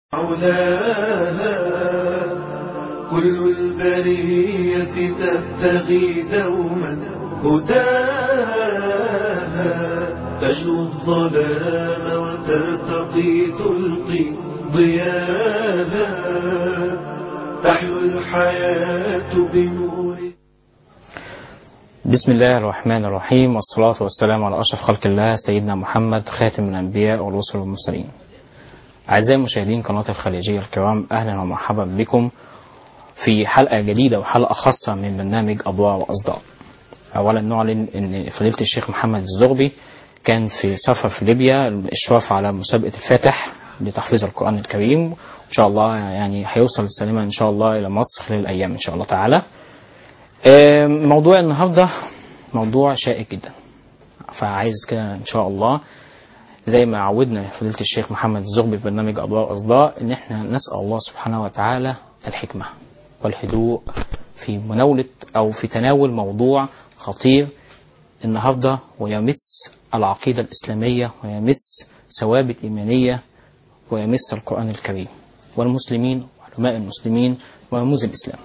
علاها كل البرية تبتغي دوما هداها تجلو الظلام وترتقي تلقي ضياها تحلو الحياة بنور بسم الله الرحمن الرحيم والصلاة والسلام على أشرف خلق الله سيدنا محمد خاتم الأنبياء والرسل والمرسلين أعزائي مشاهدين قناة الخليجية الكرام أهلا ومرحبا بكم في حلقة جديدة وحلقة خاصة من برنامج أضواء وأصداء أولا نعلن أن فضيلة الشيخ محمد الزغبي كان في سفر في ليبيا الإشراف على مسابقة الفاتح لتحفيظ القرآن الكريم إن شاء الله يعني هيوصل سليما إن شاء الله إلى مصر خلال الأيام إن شاء الله تعالى موضوع النهاردة موضوع شائك جدا فعايز كده إن شاء الله زي ما عودنا فضيلة الشيخ محمد الزغبي في برنامج أضواء وأصداء إن إحنا نسأل الله سبحانه وتعالى الحكمة والهدوء في مناولة أو في تناول موضوع خطير النهاردة ويمس العقيدة الإسلامية ويمس ثوابت إيمانية ويمس القرآن الكريم والمسلمين وعلماء المسلمين ورموز الإسلام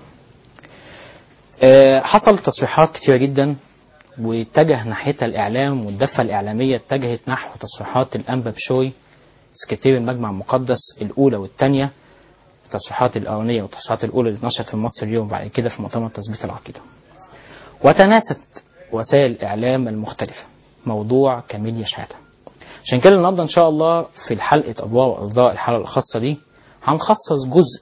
حصل تصريحات كتيرة جدا واتجه ناحيتها الإعلام والدفة الإعلامية اتجهت نحو تصريحات الأنبا بشوي سكرتير المجمع المقدس الأولى والثانية التصريحات الأولانية والتصريحات الأولى اللي اتنشرت في مصر اليوم بعد كده في مؤتمر تثبيت العقيدة وتناست وسائل الإعلام المختلفة موضوع كاميليا شحاتة عشان كده النهارده إن شاء الله في حلقة أضواء وأصداء الحلقة الخاصة دي هنخصص جزء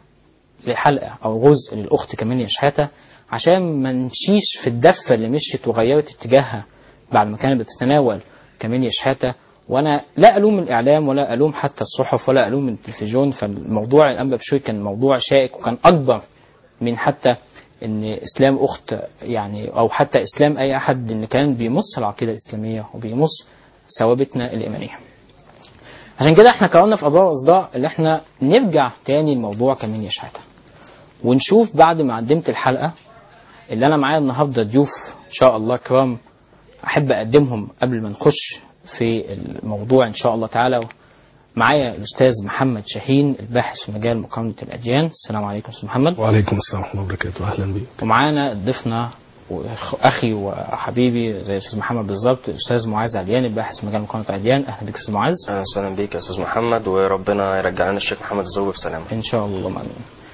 لحلقة أو جزء للأخت كاميليا شحاتة عشان ما نمشيش في الدفة اللي مشيت وغيرت اتجاهها بعد ما كانت بتتناول كاميليا شحاتة وانا لا الوم الاعلام ولا الوم حتى الصحف ولا الوم التلفزيون فالموضوع الانبا بشوي كان موضوع شائك وكان اكبر من حتى ان اسلام اخت يعني او حتى اسلام اي احد ان كان بيمص العقيده الاسلاميه وبيمص ثوابتنا الايمانيه. عشان كده احنا قررنا في اضواء واصداء اللي احنا نرجع تاني لموضوع كاميليا شحاته. ونشوف بعد ما قدمت الحلقه اللي انا معايا النهارده ضيوف ان شاء الله كرام احب اقدمهم قبل ما نخش في الموضوع ان شاء الله تعالى معايا الاستاذ محمد شاهين الباحث في مجال مقارنه الاديان السلام عليكم استاذ محمد وعليكم السلام ورحمه الله وبركاته اهلا بك ومعانا ضيفنا واخي وحبيبي زي الاستاذ محمد بالظبط الاستاذ معاذ عليان الباحث في مجال مقارنه الاديان اهلا بك استاذ معاذ اهلا وسهلا بيك يا استاذ محمد وربنا يرجع لنا الشيخ محمد الزوبي بسلامه ان شاء الله امين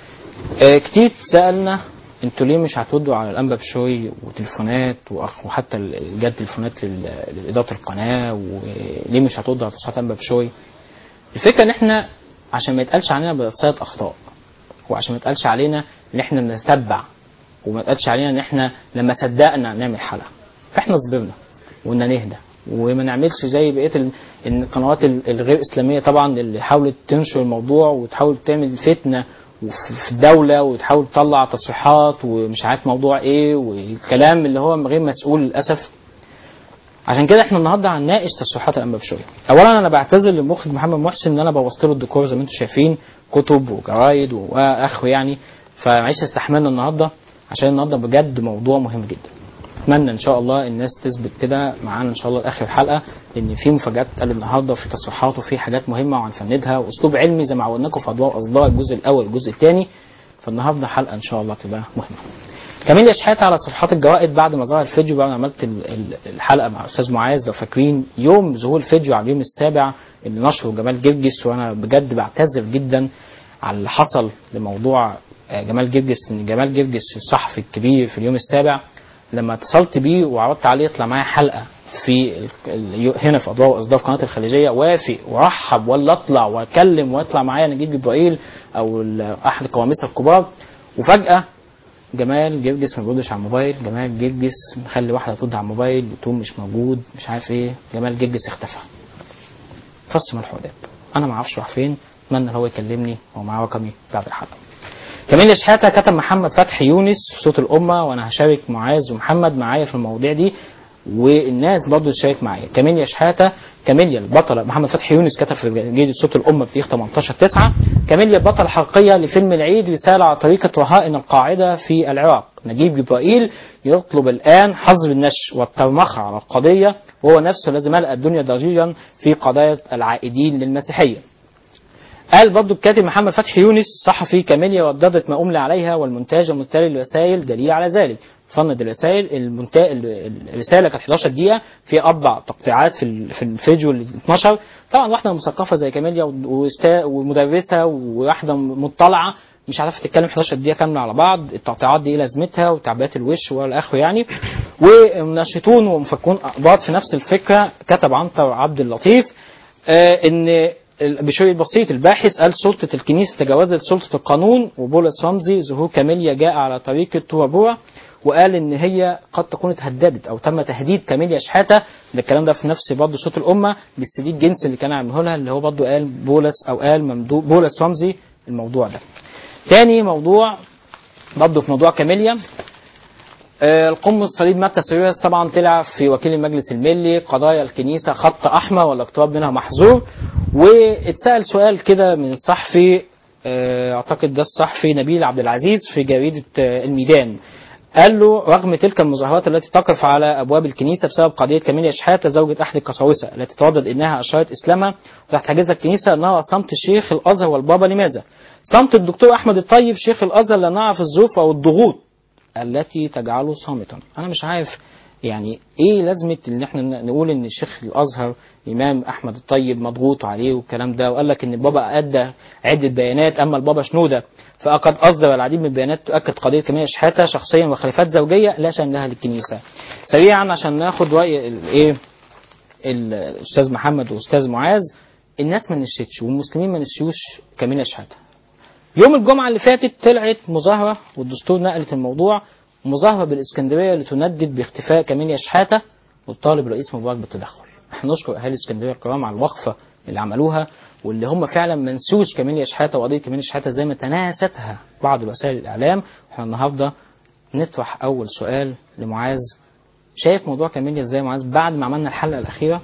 آه كتير سالنا انتوا ليه مش هتردوا على الانبا بشوي وتليفونات وحتى جت تليفونات لاداره القناه وليه مش هتردوا على تصريحات انبا بشوي الفكره ان احنا عشان ما يتقالش علينا بتصيد اخطاء وعشان ما يتقالش علينا ان احنا بنتبع وما يتقالش علينا ان احنا لما صدقنا نعمل حلقه فاحنا صبرنا وقلنا نهدى وما نعملش زي بقيه القنوات الغير اسلاميه طبعا اللي حاولت تنشر الموضوع وتحاول تعمل فتنه في الدولة وتحاول تطلع تصريحات ومش عارف موضوع ايه والكلام اللي هو غير مسؤول للأسف عشان كده احنا النهارده هنناقش تصريحات الانبا بشوي. اولا انا بعتذر للمخرج محمد محسن ان انا بوظت له الديكور زي ما انتم شايفين كتب وجرايد واخره يعني فمعلش استحملنا النهارده عشان النهارده بجد موضوع مهم جدا. اتمنى ان شاء الله الناس تثبت كده معانا ان شاء الله لاخر الحلقه لان في مفاجات قال النهارده وفي تصريحات وفي حاجات مهمه وهنفندها واسلوب علمي زي ما عودناكم في اضواء اصداء الجزء الاول والجزء الثاني فالنهارده حلقه ان شاء الله تبقى مهمه. كمان شحات على صفحات الجرائد بعد ما ظهر الفيديو بعد ما عملت الحلقه مع استاذ معاذ لو فاكرين يوم ظهور الفيديو على اليوم السابع اللي نشره جمال جرجس وانا بجد بعتذر جدا على اللي حصل لموضوع جمال جرجس ان جمال جرجس الصحفي الكبير في اليوم السابع لما اتصلت بيه وعرضت عليه يطلع معايا حلقه في هنا في اضواء واصداء في قناه الخليجيه وافق ورحب ولا اطلع واكلم واطلع معايا نجيب جبرائيل او احد القواميس الكبار وفجاه جمال جرجس ما بيردش على الموبايل جمال جرجس مخلي واحده ترد على الموبايل وتقوم مش موجود مش عارف ايه جمال جرجس اختفى فص ملح وداب انا ما اعرفش راح فين اتمنى هو يكلمني هو معاه رقمي بعد الحلقه كمان شحاته كتب محمد فتحي يونس في صوت الامه وانا هشارك معاذ ومحمد معايا في المواضيع دي والناس برضه تشارك معايا كاميليا شحاته كاميليا البطله محمد فتحي يونس كتب في جريده صوت الامه في 18 9 كاميليا البطله الحقيقيه لفيلم العيد رساله على طريقه رهائن القاعده في العراق نجيب جبرائيل يطلب الان حظر النشر والترمخه على القضيه وهو نفسه الذي ملأ الدنيا ضجيجا في قضايا العائدين للمسيحيه قال برضه الكاتب محمد فتحي يونس صحفي كاميليا رددت ما أملى عليها والمونتاج المتالي للرسائل دليل على ذلك فند الرسائل المنتا... ال- الرسالة كانت 11 دقيقة في أربع تقطيعات في ال- في الفيديو اللي اتنشر طبعا واحدة مثقفة زي كاميليا وستا... ومدرسة وواحدة مطلعة مش عارفة تتكلم 11 دقيقة كاملة على بعض التقطيعات دي ايه لازمتها وتعبيرات الوش والى اخره يعني ومناشطون ومفكرون اقباط في نفس الفكرة كتب عنتر عبد اللطيف آه ان بشوي البسيط الباحث قال سلطة الكنيسة تجاوزت سلطة القانون وبولس رمزي ظهور كاميليا جاء على طريقة تورابورا وقال ان هي قد تكون اتهددت او تم تهديد كاميليا شحاته ده الكلام ده في نفس برضه صوت الامه بالسي دي الجنس اللي كان عامله لها اللي هو برضه قال بولس او قال ممدو بولس رمزي الموضوع ده. تاني موضوع برضه في موضوع كاميليا آه، القم الصليب مكة سيريوس طبعا طلع في وكيل المجلس الملي قضايا الكنيسة خط أحمر والاقتراب منها محظور واتسأل سؤال كده من الصحفي آه، أعتقد ده الصحفي نبيل عبد العزيز في جريدة آه، الميدان قال له رغم تلك المظاهرات التي تقف على ابواب الكنيسه بسبب قضيه كاميليا شحاته زوجة احد القساوسه التي تردد انها اشارت اسلامها وتحت حاجزها الكنيسه نرى صمت شيخ الازهر والبابا لماذا؟ صمت الدكتور احمد الطيب شيخ الازهر لا نعرف الظروف او الضغوط التي تجعله صامتا انا مش عارف يعني ايه لازمه ان احنا نقول ان الشيخ الازهر الامام احمد الطيب مضغوط عليه والكلام ده وقال لك ان البابا ادى عده بيانات اما البابا شنوده فقد اصدر العديد من البيانات تؤكد قضيه كميه شحاته شخصيا وخلافات زوجيه لا شان لها للكنيسه. سريعا عشان ناخد راي الايه الاستاذ محمد والاستاذ معاذ الناس ما نشتش والمسلمين ما نسيوش كمية شحاته. يوم الجمعه اللي فاتت طلعت مظاهره والدستور نقلت الموضوع مظاهره بالاسكندريه لتندد باختفاء كاميليا شحاته وتطالب رئيس مبارك بالتدخل. احنا نشكر اهالي اسكندريه الكرام على الوقفه اللي عملوها واللي هم فعلا ما نسوش كاميليا شحاته وقضيه كاميليا شحاته زي ما تناستها بعض وسائل الاعلام احنا النهارده نطرح اول سؤال لمعاذ شايف موضوع كاميليا ازاي يا معاذ بعد ما عملنا الحلقه الاخيره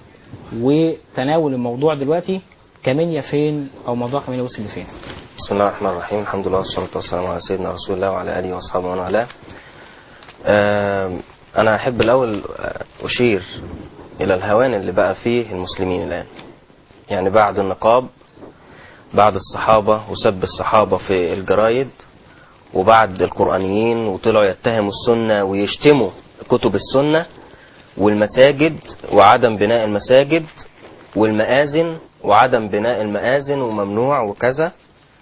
وتناول الموضوع دلوقتي كاميليا فين او موضوع كاميليا وصل لفين؟ بسم الله الرحمن الرحيم الحمد لله والصلاة والسلام على سيدنا رسول الله وعلى آله وأصحابه ومن والاه آم، أنا أحب الأول آه، أشير إلى الهوان اللي بقى فيه المسلمين الآن يعني بعد النقاب بعد الصحابة وسب الصحابة في الجرايد وبعد القرآنيين وطلعوا يتهموا السنة ويشتموا كتب السنة والمساجد وعدم بناء المساجد والمآذن وعدم بناء المآذن وممنوع وكذا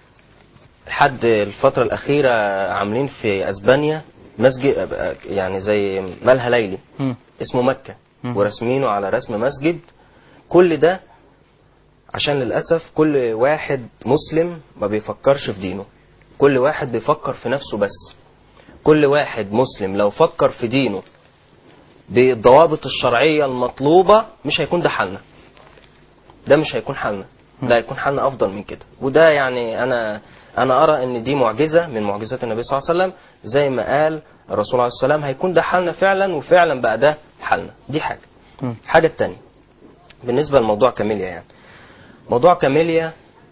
لحد الفترة الأخيرة عاملين في أسبانيا مسجد يعني زي مالها ليلي مم. اسمه مكة مم. ورسمينه على رسم مسجد كل ده عشان للأسف كل واحد مسلم ما بيفكرش في دينه كل واحد بيفكر في نفسه بس كل واحد مسلم لو فكر في دينه بالضوابط الشرعية المطلوبة مش هيكون ده حالنا ده مش هيكون حالنا ده هيكون حالنا أفضل من كده وده يعني أنا أنا أرى إن دي معجزة من معجزات النبي صلى الله عليه وسلم زي ما قال الرسول عليه السلام هيكون ده حالنا فعلا وفعلا بقى ده حالنا دي حاجة مم. الحاجة التانية بالنسبة لموضوع كاميليا يعني موضوع كاميليا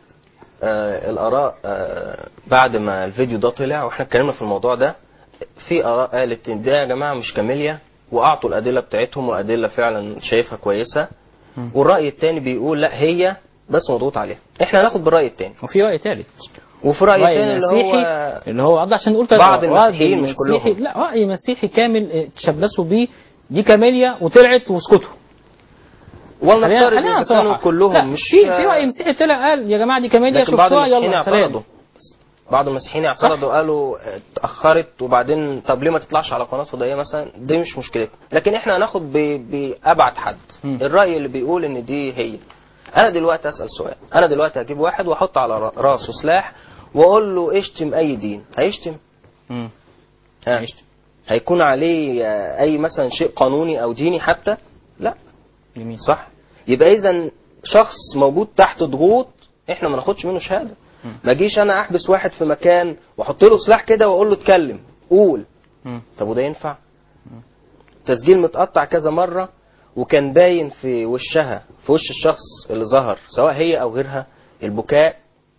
آه الآراء آه بعد ما الفيديو ده طلع واحنا اتكلمنا في الموضوع ده في آراء قالت إن ده يا جماعة مش كاميليا وأعطوا الأدلة بتاعتهم وأدلة فعلا شايفها كويسة مم. والرأي التاني بيقول لا هي بس مضغوط عليها احنا هناخد بالرأي التاني وفي راي ثالث وفي رأي راي تاني اللي مسيحي هو اللي هو قصدي عشان نقول بعض رأي المسيحيين مش مسيحي- كلهم. لا راي مسيحي كامل اه، تشبثوا بيه دي كاميليا وطلعت واسكتوا ولنفترض خلينا إذا كانوا صراحة. كلهم لا مش في في راي مسيحي طلع قال يا جماعه دي كاميليا لكن بعض شفتوها المسيحيين يلا سلام اعترضوا بعض المسيحيين اعترضوا قالوا اتاخرت وبعدين طب ليه ما تطلعش على قناه فضائيه مثلا دي مش مشكلتنا لكن احنا هناخد ب- بابعد حد مم. الراي اللي بيقول ان دي هي انا دلوقتي اسال سؤال انا دلوقتي هجيب واحد واحط على را- راسه سلاح واقول له اشتم اي دين هيشتم مم. ها. هيشتم. هيكون عليه آه، اي مثلا شيء قانوني او ديني حتى لا جميل صح يبقى اذا شخص موجود تحت ضغوط احنا ما ناخدش منه شهاده ما اجيش انا احبس واحد في مكان واحط له سلاح كده واقول له اتكلم قول مم. طب وده ينفع تسجيل متقطع كذا مره وكان باين في وشها في وش الشخص اللي ظهر سواء هي او غيرها البكاء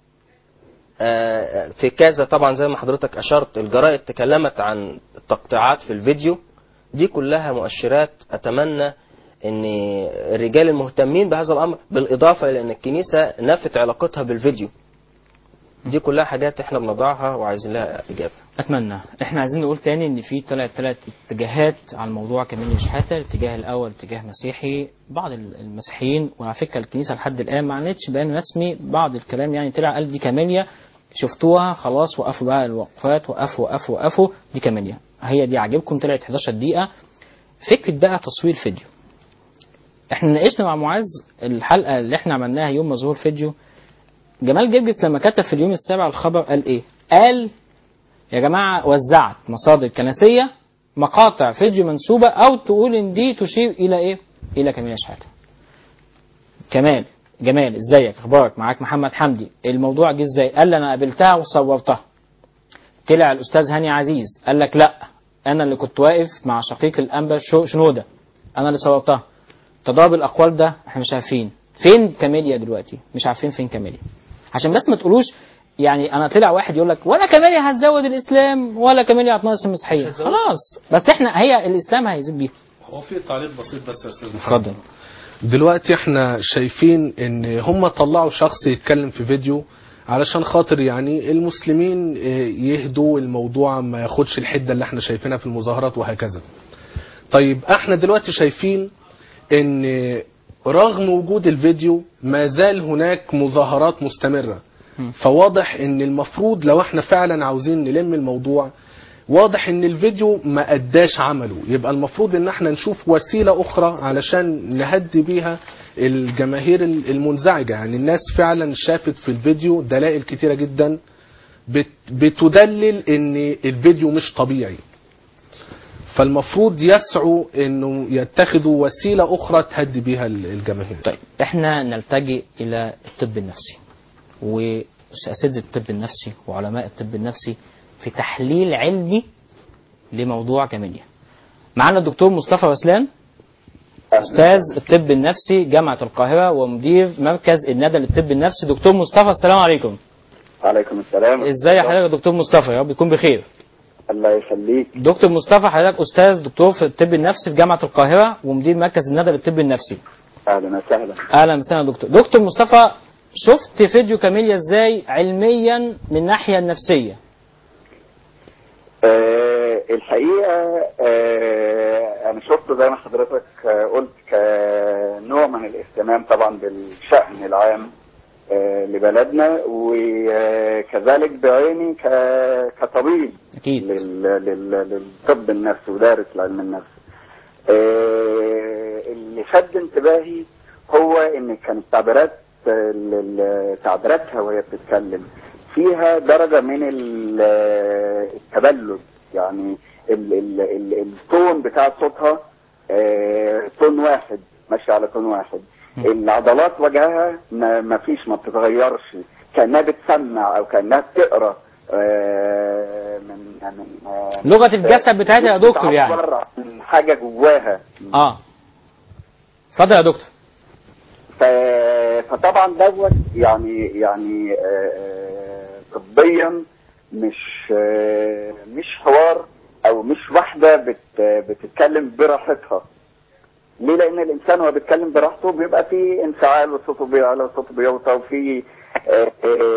آه، في كذا طبعا زي ما حضرتك اشرت الجرائد تكلمت عن التقطيعات في الفيديو دي كلها مؤشرات اتمنى ان الرجال المهتمين بهذا الامر بالاضافه الى ان الكنيسه نفت علاقتها بالفيديو دي كلها حاجات احنا بنضعها وعايزين لها اجابه اتمنى احنا عايزين نقول تاني ان في ثلاث ثلاث اتجاهات على الموضوع كمان شحاته الاتجاه الاول اتجاه مسيحي بعض المسيحيين وعلى فكره الكنيسه لحد الان ما عملتش بيان رسمي بعض الكلام يعني طلع قال دي كاميليا شفتوها خلاص وقفوا بقى الوقفات وقفوا وقفوا وقفوا دي كاميليا هي دي عاجبكم طلعت 11 دقيقه فكره بقى تصوير فيديو احنا ناقشنا مع معاذ الحلقه اللي احنا عملناها يوم ما ظهور فيديو جمال جرجس لما كتب في اليوم السابع الخبر قال ايه؟ قال يا جماعه وزعت مصادر كنسيه مقاطع فيديو منسوبه او تقول ان دي تشير الى ايه؟ الى كاميلا شحاته. كمال جمال ازيك اخبارك معاك محمد حمدي الموضوع جه ازاي؟ قال لي انا قابلتها وصورتها. طلع الاستاذ هاني عزيز قال لك لا انا اللي كنت واقف مع شقيق الانبا شو- شنوده انا اللي صورتها. تضارب الاقوال ده احنا مش عارفين فين كاميليا دلوقتي مش عارفين فين كاميليا عشان بس ما تقولوش يعني انا طلع واحد يقول لك ولا كاميليا هتزود الاسلام ولا كاميليا هتنقص المسيحيه خلاص بس احنا هي الاسلام هيزيد بيها هو في تعليق بسيط بس يا استاذ اتفضل دلوقتي احنا شايفين ان هم طلعوا شخص يتكلم في فيديو علشان خاطر يعني المسلمين اه، يهدوا الموضوع ما ياخدش الحده اللي احنا شايفينها في المظاهرات وهكذا. طيب احنا دلوقتي شايفين ان رغم وجود الفيديو ما زال هناك مظاهرات مستمره. مم. فواضح ان المفروض لو احنا فعلا عاوزين نلم الموضوع واضح ان الفيديو ما اداش عمله يبقى المفروض ان احنا نشوف وسيله اخرى علشان نهدي بيها الجماهير المنزعجه يعني الناس فعلا شافت في الفيديو دلائل كتيره جدا بت- بتدلل ان الفيديو مش طبيعي فالمفروض يسعوا انه يتخذوا وسيله اخرى تهدي بيها الجماهير طيب احنا نلتجئ الى الطب النفسي واساتذه الطب النفسي وعلماء الطب النفسي في تحليل علمي لموضوع كاميليا معانا الدكتور مصطفى وسلان استاذ الطب النفسي جامعه القاهره ومدير مركز الندى للطب النفسي دكتور مصطفى السلام عليكم عليكم السلام ازاي حضرتك يا دكتور مصطفى يا رب تكون بخير الله يخليك دكتور مصطفى حضرتك استاذ دكتور في الطب النفسي في جامعه القاهره ومدير مركز الندى للطب النفسي اهلا وسهلا اهلا وسهلا يا دكتور دكتور مصطفى شفت فيديو كاميليا ازاي علميا من الناحيه النفسيه آه الحقيقه آه انا شفته زي ما حضرتك آه قلت كنوع من الاهتمام طبعا بالشان العام آه لبلدنا وكذلك بعيني ك- كطبيب اكيد لل... لل... للطب النفسي ودارس العلم النفسي آه، اللي شد انتباهي هو ان كانت تعبيرات ال- ال- تعبيراتها وهي بتتكلم فيها درجة من ال- التبلد يعني ال ال ال التون بتاع صوتها آه، تون واحد ماشي على تون واحد العضلات وجهها ما ما فيش ما بتتغيرش كانها بتسمع او كانها بتقرا آه، من من آه، لغة الجسد بتاعتها يا دكتور يعني. بتعبر عن حاجه جواها اه اتفضل يا دكتور ف... فطبعا دوت يعني يعني آه، آه، طبيا مش آه، مش حوار او مش واحده بت... بتتكلم براحتها ليه لان الانسان وهو بيتكلم براحته بيبقى فيه انفعال وصوته بيعلى وصوته بيوطى وفي آه،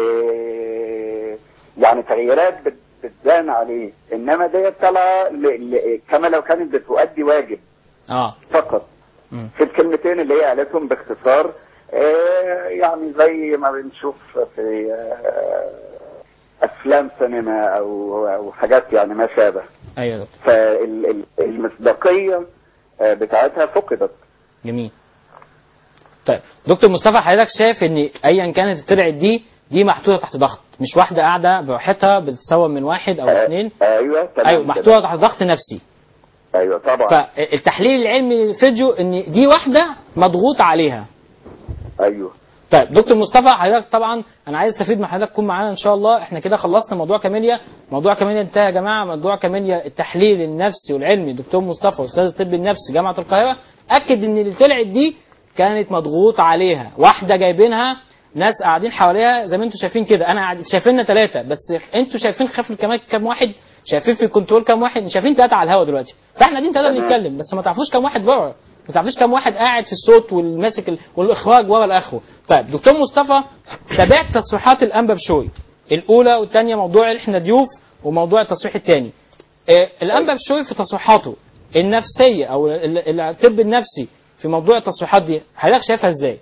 آه، يعني تغييرات بت- بتبان عليه انما ديت طالعه ل... ل... كما لو كانت بتؤدي واجب اه فقط مم. في الكلمتين اللي هي قالتهم باختصار آه، يعني زي ما بنشوف في آه، افلام سينما او او حاجات يعني ما شابه ايوه يا دكتور فالمصداقيه آه، بتاعتها فقدت جميل طيب دكتور مصطفى حضرتك شايف ان ايا كانت طلعت دي دي محطوطه تحت ضغط مش واحده قاعده براحتها بتتصور من واحد او آه، اثنين ايوه تمام ايوه كده. محطوطه تحت ضغط نفسي ايوه طبعا فالتحليل العلمي للفيديو ان دي واحده مضغوط عليها ايوه طيب دكتور مصطفى حضرتك طبعا انا عايز استفيد من حضرتك تكون معانا ان شاء الله احنا كده خلصنا موضوع كاميليا موضوع كاميليا انتهى يا جماعه موضوع كاميليا التحليل النفسي والعلمي دكتور مصطفى استاذ الطب النفسي جامعه القاهره اكد ان اللي طلعت دي كانت مضغوط عليها واحده جايبينها ناس قاعدين حواليها زي ما انتم شايفين كده انا قاعد شايفيننا ثلاثه بس انتوا شايفين خلف كمان كام واحد شايفين في الكنترول كام واحد شايفين ثلاثه على الهوا دلوقتي فاحنا قاعدين ثلاثه تمام. بنتكلم بس ما تعرفوش كام واحد بره ما تعرفوش كام واحد قاعد في الصوت والماسك ال- والاخراج ورا الاخره طيب دكتور مصطفى تابعت تصريحات الانبا بشوي الاولى والثانيه موضوع احنا ضيوف وموضوع التصريح الثاني الانبا بشوي في تصريحاته النفسيه او ال- ال- الطب النفسي في موضوع التصريحات دي حضرتك شايفها ازاي؟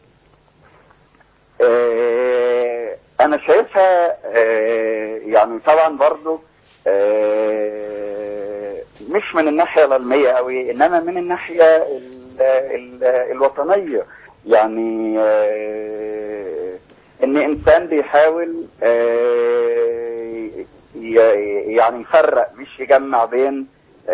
آه، انا شايفها آه، يعني طبعا برضو آه، مش من الناحية العلمية قوي انما من الناحية ال- ال- الوطنية يعني آه، ان انسان بيحاول آه، ي- يعني يفرق مش يجمع بين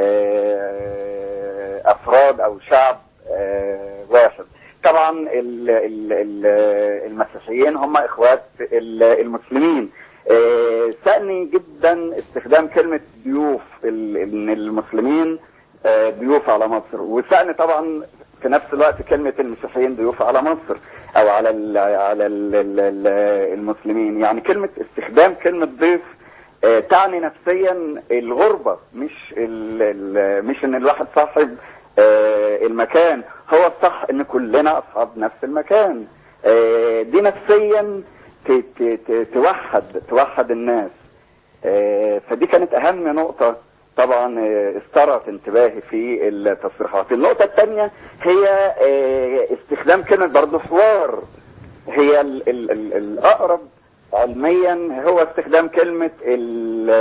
آه، افراد او شعب آه، واحد طبعا ال- ال- ال- المسيحيين هم اخوات ال- المسلمين آه، سأني جدا استخدام كلمة ضيوف ال- ان المسلمين آه، ضيوف على مصر وسأني طبعا في نفس الوقت كلمة المسيحيين ضيوف على مصر او على ال على ال ال ال المسلمين يعني كلمة استخدام كلمة ضيف آه، تعني نفسيا الغربة مش ال ال مش ان الواحد صاحب آه، المكان هو الصح ان كلنا اصحاب نفس المكان آه، دي نفسيا ت- ت- ت- توحد توحد الناس آه، فدي كانت اهم نقطة طبعا آه، استرت انتباهي في التصريحات النقطة الثانية هي آه، استخدام كلمة برضو حوار هي ال ال ال الأقرب علميا هو استخدام كلمة ال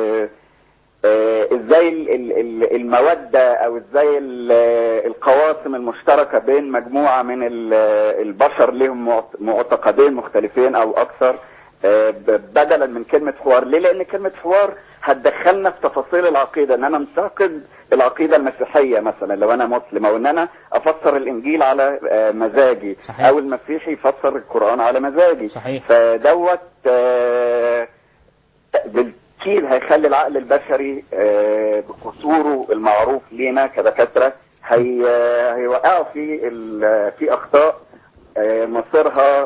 آه، ازاي ال- ال- ال- المودة او ازاي ال- القواسم المشتركة بين مجموعة من ال- البشر لهم معت- معتقدين مختلفين او اكثر آه، ب- بدلا من كلمة حوار ليه لان كلمة حوار هتدخلنا في تفاصيل العقيدة ان انا انتقد العقيدة المسيحية مثلا لو انا مسلم او ان انا افسر الانجيل على آه، مزاجي صحيح. او المسيحي يفسر القرآن على مزاجي صحيح. فدوت آه، بالتأكيد هيخلي العقل البشري آه، بقصوره المعروف لينا كدكاترة هي هيوقعوا في ال- في أخطاء آه، مصيرها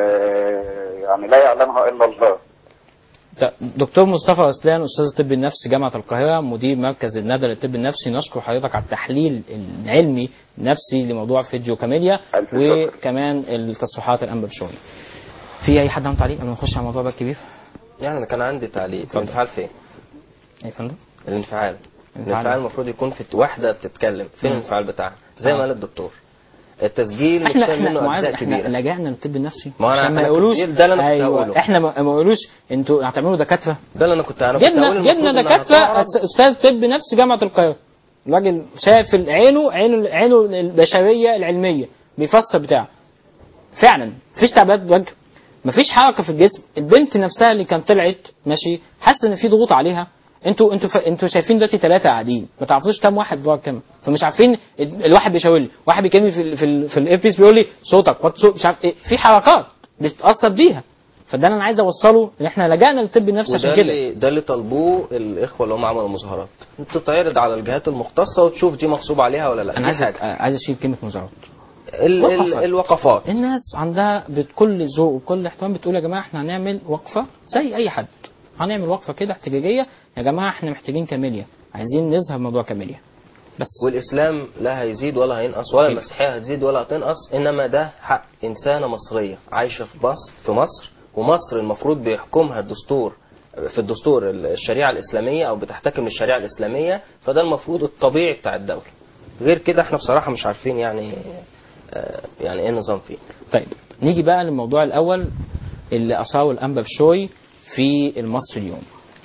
آه، يعني لا يعلمها إلا الله ط- دكتور مصطفى اسلان استاذ الطب النفسي جامعه القاهره مدير مركز الندى للطب النفسي نشكر حضرتك على التحليل العلمي النفسي لموضوع فيديو كاميليا ألف شكر. وكمان التصريحات الانبا بشوي في اي حد عنده تعليق قبل ما نخش على الموضوع بقى الكبير يعني انا كان عندي تعليق اتفضل. الانفعال فين؟ اي فندم الانفعال الانفعال. الانفعال المفروض يكون في واحده بتتكلم فين مم. الانفعال بتاعها زي آه. ما قال الدكتور التسجيل احنا متشال احنا منه معاذ اجزاء احنا كبيره لجأنا للطب النفسي ما هو أنا- عشان ما أنا يقولوش كنت- ده اللي أنا كنت ايوه هقوله. احنا ما ما يقولوش انتوا هتعملوا دكاتره ده اللي انا كنت انا كنت جبنا هقول المفروض جبنا إنها دكاتره تعرض- أس- استاذ طب نفسي جامعه القاهره الراجل شايف عينه عينه عينه البشريه العلميه بيفسر بتاعه فعلا مفيش تعبيرات وجه مفيش حركه في الجسم البنت نفسها اللي كانت طلعت ماشي حاسه ان في ضغوط عليها انتوا انتوا ف... انتوا شايفين دلوقتي ثلاثه قاعدين ما تعرفوش كام واحد بيقعد كام فمش عارفين ال- الواحد بيشاور لي واحد بيكلمني في ال... في ال... في الايربيس بيقول لي صوتك وطي صوت مش عارف ايه في حركات بتتاثر بيها فده اللي انا عايز اوصله ان احنا لجأنا للطب النفسي عشان وده كده اللي ده اللي طلبوه الاخوه اللي هم عملوا المظاهرات انت تعرض على الجهات المختصه وتشوف دي مغصوب عليها ولا لا انا دي عايز حاجه عايز اشيل كلمه مظاهرات ال ال وقفات. الوقفات الناس عندها بكل ذوق وكل احترام بتقول يا جماعه احنا هنعمل وقفه زي اي حد هنعمل وقفه كده احتجاجيه يا جماعه احنا محتاجين كاميليا عايزين نظهر موضوع كاميليا بس والاسلام لا هيزيد ولا هينقص ولا أكيد. المسيحيه هتزيد ولا هتنقص انما ده حق انسانه مصريه عايشه في مصر في مصر ومصر المفروض بيحكمها الدستور في الدستور الشريعه الاسلاميه او بتحتكم الشريعه الاسلاميه فده المفروض الطبيعي بتاع الدوله غير كده احنا بصراحه مش عارفين يعني آه، يعني ايه النظام فيه طيب نيجي بقى للموضوع الاول اللي اثاره الانبا بشوي في المصري اليوم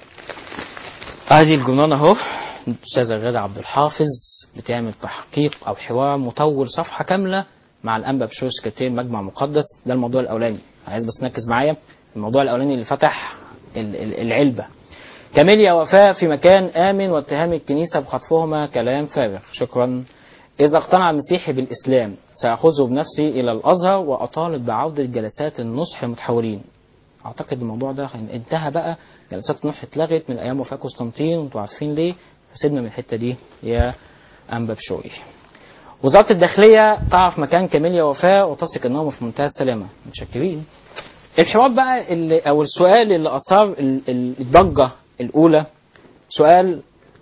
ادي الجنان اهو الاستاذه غاده عبد الحافظ بتعمل تحقيق او حوار مطول صفحه كامله مع الانبا بشوي سكرتير مجمع مقدس ده الموضوع الاولاني عايز بس نركز معايا الموضوع الاولاني اللي فتح ال- ال- العلبه كاميليا وفاء في مكان آمن واتهام الكنيسة بخطفهما كلام فارغ شكرا إذا اقتنع المسيحي بالإسلام سأخذه بنفسي إلى الأزهر وأطالب بعودة جلسات النصح المتحولين أعتقد الموضوع ده انتهى بقى جلسات النصح اتلغت من أيام وفاة قسطنطين وأنتوا عارفين ليه فسيبنا من الحتة دي يا أنبا بشوي وزارة الداخلية تعرف مكان كاميليا وفاء وتثق أنهم في منتهى السلامة متشكرين الحوار بقى اللي او السؤال اللي اثار ال- ال- الضجه الاولى سؤال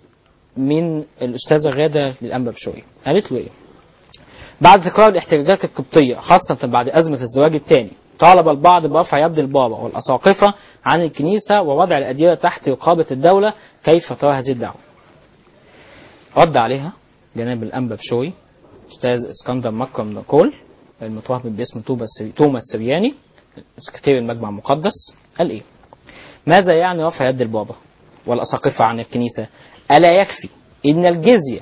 من الاستاذه غاده للانبا بشوي قالت له ايه؟ بعد تكرار الاحتجاجات القبطيه خاصه بعد ازمه الزواج الثاني طالب البعض برفع يد البابا والاساقفه عن الكنيسه ووضع الاديره تحت رقابه الدوله كيف ترى هذه الدعوه؟ رد عليها جناب الانبا بشوي استاذ اسكندر مكرم نقول المتوهم باسم توما السري- توما السرياني سكرتير المجمع المقدس قال ايه؟ ماذا يعني رفع يد البابا والاساقفه عن الكنيسه؟ الا يكفي ان الجزيه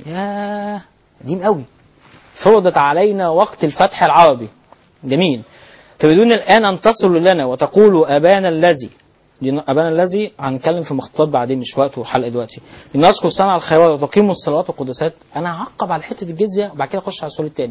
يا قديم قوي فرضت علينا وقت الفتح العربي جميل تريدون الان ان تصلوا لنا وتقولوا ابانا الذي دي ابانا الذي هنتكلم في مخطوطات بعدين مش وقت وحلقه دلوقتي لنذكر صنع الخيرات وتقيموا الصلوات والقداسات انا هعقب على حته الجزيه وبعد كده اخش على السؤال الثاني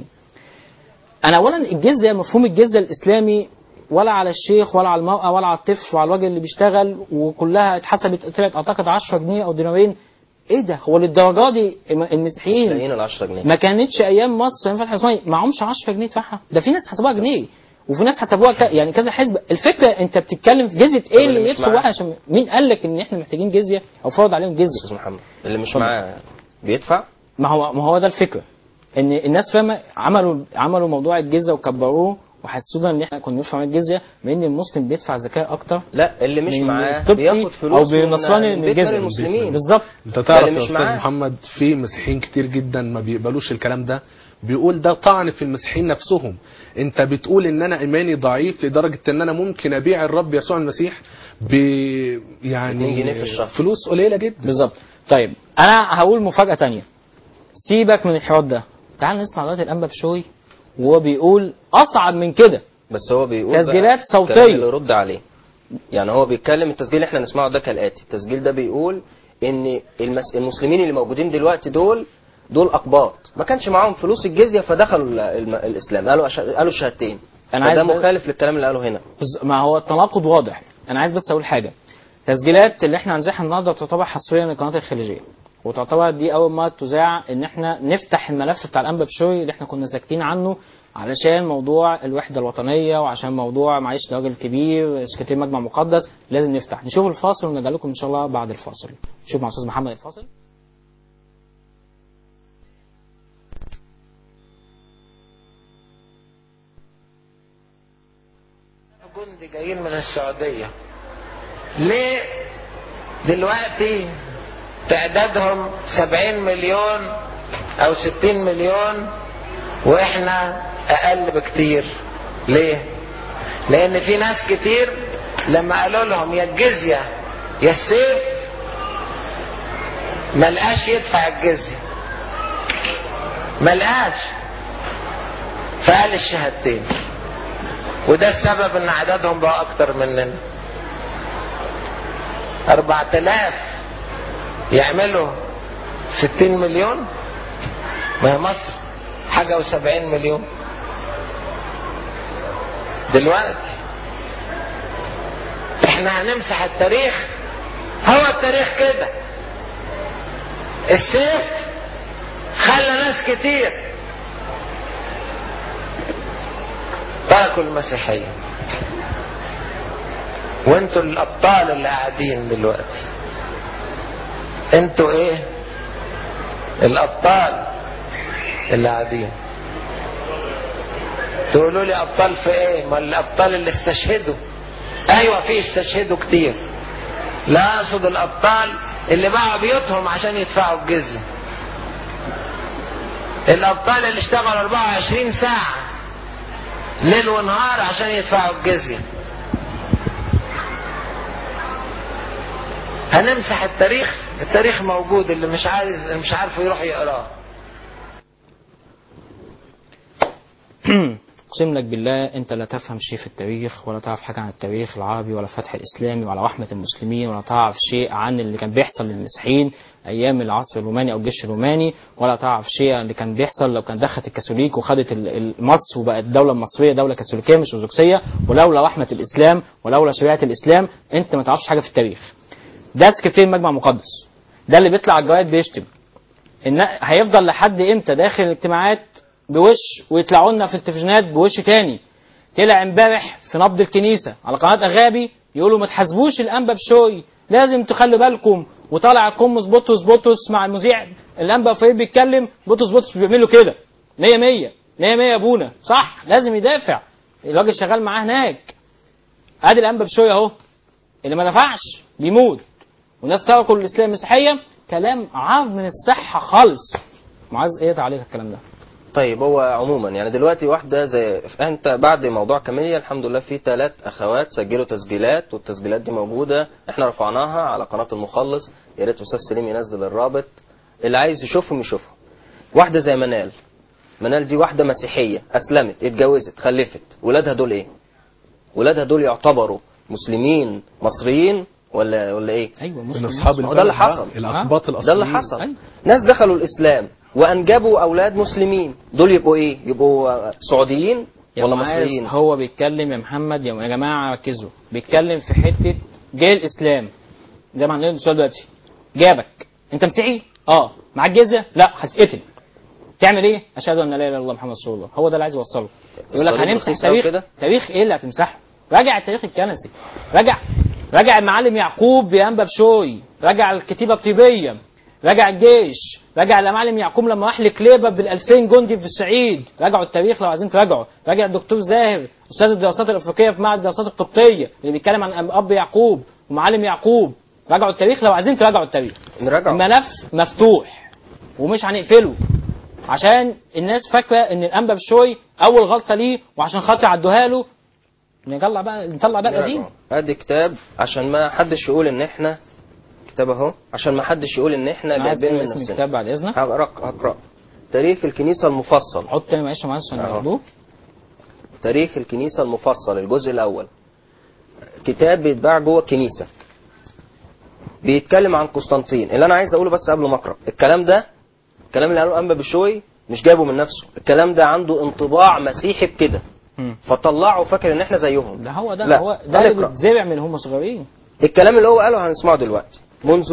انا اولا الجزيه مفهوم الجزيه الاسلامي ولا على الشيخ ولا على المرأة ولا على الطفل وعلى الراجل اللي بيشتغل وكلها اتحسبت طلعت اعتقد 10 جنيه او دينارين ايه ده هو للدرجه دي مش المسيحيين لاقيين ال 10 جنيه ما كانتش ايام مصر من فتح الاسماعيلي معهمش 10 جنيه يدفعها ده في ناس حسبوها جنيه وفي ناس حسبوها ك... يعني كذا حزب الفكره انت بتتكلم في جزيه ايه اللي اللي مش يدخل معاه. واحد عشان مين قال لك ان احنا محتاجين جزيه او فرض عليهم جزيه استاذ محمد اللي مش معاه بيدفع ما هو ما هو ده الفكره ان الناس فاهمه عملوا عملوا موضوع الجزيه وكبروه وحسونا ان احنا كنا ندفع الجزيه مع ان المسلم بيدفع زكاه اكتر لا اللي مش من معاه القبطي بياخد فلوس او بالنصراني من من بيت الجزيه المسلمين بالظبط انت تعرف اللي يا مش استاذ معاه. محمد في مسيحيين كتير جدا ما بيقبلوش الكلام ده بيقول ده طعن في المسيحيين نفسهم انت بتقول ان انا ايماني ضعيف لدرجه ان انا ممكن ابيع الرب يسوع المسيح ب يعني 2 جنيه في الشهر. فلوس قليله جدا بالظبط طيب انا هقول مفاجاه تانية سيبك من الحوار ده تعال نسمع دلوقتي الانبا بشوي وهو بيقول اصعب من كده بس هو بيقول تسجيلات بقى صوتية. الكلام اللي يرد عليه يعني هو بيتكلم التسجيل اللي احنا نسمعه ده كالاتي التسجيل ده بيقول ان المس... المسلمين اللي موجودين دلوقتي دول دول اقباط ما كانش معاهم فلوس الجزيه فدخلوا ال... الم... الاسلام قالوا أش... قالوا شهادتين أنا فده عايز بس- مخالف للكلام اللي قاله هنا بز- ما هو التناقض واضح انا عايز بس اقول حاجه تسجيلات اللي احنا هنزعها النهارده تعتبر حصريا للقناه الخليجيه وتعتبر دي اول مره تذاع ان احنا نفتح الملف بتاع الانبا بشوي اللي احنا كنا ساكتين عنه علشان موضوع الوحده الوطنيه وعشان موضوع معيش ده راجل كبير سكرتير مجمع مقدس لازم نفتح نشوف الفاصل ونرجع لكم ان شاء الله بعد الفاصل نشوف مع استاذ محمد الفاصل جندي جايين من السعودية ليه دلوقتي تعدادهم سبعين مليون او ستين مليون واحنا اقل بكتير ليه لان في ناس كتير لما قالوا لهم يا الجزية يا السيف ملقاش يدفع الجزية ملقاش فقال الشهادتين وده السبب ان عددهم بقى اكتر مننا اربعة الاف يعملوا ستين مليون ما هي مصر حاجة وسبعين مليون دلوقتي احنا هنمسح التاريخ هو التاريخ كده السيف خلى ناس كتير تركوا المسيحية وانتوا الابطال اللي قاعدين دلوقتي انتوا ايه الابطال اللي قاعدين تقولوا لي ابطال في ايه ما الابطال اللي استشهدوا ايوه في استشهدوا كتير لا اقصد الابطال اللي باعوا بيوتهم عشان يدفعوا الجزية الابطال اللي اشتغلوا 24 ساعة ليل ونهار عشان يدفعوا الجزية هنمسح التاريخ التاريخ موجود اللي مش عايز اللي مش عارفه يروح يقراه اقسم لك بالله انت لا تفهم شيء في التاريخ ولا تعرف حاجه عن التاريخ العربي ولا الفتح الاسلامي ولا رحمه المسلمين ولا تعرف شيء عن اللي كان بيحصل للمسيحيين ايام العصر الروماني او الجيش الروماني ولا تعرف شيء عن اللي كان بيحصل لو كان دخلت الكاثوليك وخدت ال- ال- مصر وبقت الدوله المصريه دوله كاثوليكيه مش ارثوذكسيه ولولا رحمه الاسلام ولولا شريعه الاسلام انت ما تعرفش حاجه في التاريخ ده سكرتير مجمع مقدس ده اللي بيطلع على الجرايد بيشتم ان هيفضل لحد امتى داخل الاجتماعات بوش ويطلعوا لنا في التلفزيونات بوش تاني طلع امبارح في نبض الكنيسه على قناه اغابي يقولوا ما تحاسبوش الانبا بشوي لازم تخلوا بالكم وطالع القمص بطرس بطرس مع المذيع الانبا فريد بيتكلم بطرس بطرس بيعملوا كده 100 100 100 100 يا ابونا صح لازم يدافع الراجل شغال معاه هناك ادي الانبا بشويه اهو اللي ما نفعش بيموت والناس تركوا الاسلام المسيحيه كلام عار من الصحه خالص معاذ ايه تعليق الكلام ده طيب هو عموما يعني دلوقتي واحده زي انت بعد موضوع كاميليا الحمد لله في ثلاث اخوات سجلوا تسجيلات والتسجيلات دي موجوده احنا رفعناها على قناه المخلص يا ريت استاذ سليم ينزل الرابط اللي عايز يشوفهم يشوفهم واحده زي منال منال دي واحده مسيحيه اسلمت اتجوزت خلفت ولادها دول ايه ولادها دول يعتبروا مسلمين مصريين ولا ولا ايه ايوه من مسلم اصحاب ما هو ده اللي البلد حصل. بقى، الاقباط ده الاصليين اللي حصل أيوة. ناس دخلوا الاسلام وانجبوا اولاد مسلمين دول يبقوا ايه يبقوا سعوديين يا ولا معاذ، مصريين هو بيتكلم يا محمد يا يا جماعه ركزوا بيتكلم في حته جاي الاسلام زي ما عندنا السؤال دلوقتي جابك انت مسيحي؟ اه معاك جزيه؟ لا هتتقتل تعمل ايه؟ اشهد ان لا اله الا الله محمد رسول الله هو ده اللي عايز يوصله يقول لك الصليب هنمسح رخيص أوي تاريخ كده؟ تاريخ ايه اللي هتمسحه؟ راجع التاريخ الكنسي راجع راجع المعلم يعقوب بأنبا بشوي راجع الكتيبه الطيبيه راجع الجيش راجع المعلم يعقوب لما راح لكليبه بال 2000 جندي في الصعيد راجعوا التاريخ لو عايزين تراجعوا راجع الدكتور زاهر استاذ الدراسات الافريقيه في معهد الدراسات القبطيه اللي بيتكلم عن اب يعقوب ومعلم يعقوب راجعوا التاريخ لو عايزين تراجعوا التاريخ نراجعوا الملف مفتوح ومش هنقفله عشان الناس فاكره ان الانبا بشوي اول غلطه ليه وعشان خاطر عدوها له نطلع بقى نطلع بقى القديم نراجعوا. ادي كتاب عشان ما حدش يقول ان احنا كتاب اهو عشان ما حدش يقول ان احنا انا عايز جايبين من اسم نفسنا الكتاب بعد اذنك هقرا هقرا تاريخ الكنيسه المفصل حط تاني معلش يا معلش عشان أهو. ياخدوه تاريخ الكنيسه المفصل الجزء الاول كتاب بيتباع جوه الكنيسه بيتكلم عن قسطنطين اللي انا عايز اقوله بس قبل ما اقرا الكلام ده الكلام اللي قاله انبا بشوي مش جايبه من نفسه الكلام ده عنده انطباع مسيحي بكده مم. فطلعه فاكر ان احنا زيهم ده هو ده لا، هو ده تعال اللي اقرأ. بيتزرع من هم صغيرين الكلام اللي هو قاله هنسمعه دلوقتي منذ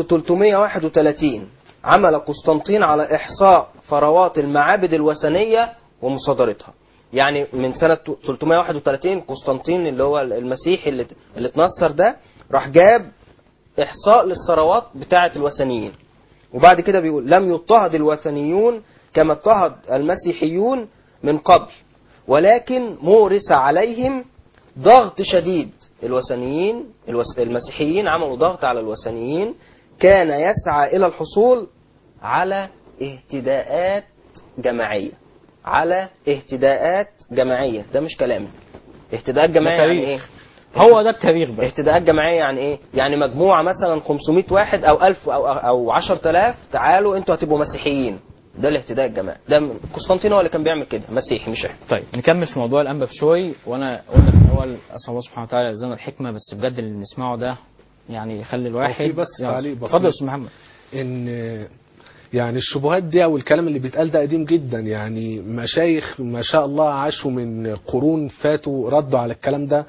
331 عمل قسطنطين على إحصاء ثروات المعابد الوثنية ومصادرتها يعني من سنة 331 قسطنطين اللي هو المسيحي اللي, اللي اتنصر ده راح جاب إحصاء للثروات بتاعة الوثنيين وبعد كده بيقول لم يضطهد الوثنيون كما اضطهد المسيحيون من قبل ولكن مورس عليهم ضغط شديد الوثنيين الوس... المسيحيين عملوا ضغط على الوثنيين كان يسعى إلى الحصول على اهتداءات جماعية على اهتداءات جماعية ده مش كلامي اهتداءات جماعية يعني ايه تاريخ. هو ده التاريخ بقى اهتداءات جماعية يعني ايه؟ يعني مجموعة مثلا 500 واحد أو 1000 أو أو 10000 تعالوا أنتوا هتبقوا مسيحيين. ده الاهتداء الجماعي. ده من- قسطنطين هو اللي كان بيعمل كده، مسيحي مش احنا. طيب نكمل في موضوع الانبا بشوي وانا قلنا في الاول اسال الله سبحانه وتعالى يرزقنا الحكمه بس بجد اللي نسمعه ده يعني يخلي الواحد في بس يلا. تعليق بسيط. اتفضل يا استاذ محمد ان يعني الشبهات دي او الكلام اللي بيتقال ده قديم جدا يعني مشايخ ما شاء الله عاشوا من قرون فاتوا ردوا على الكلام ده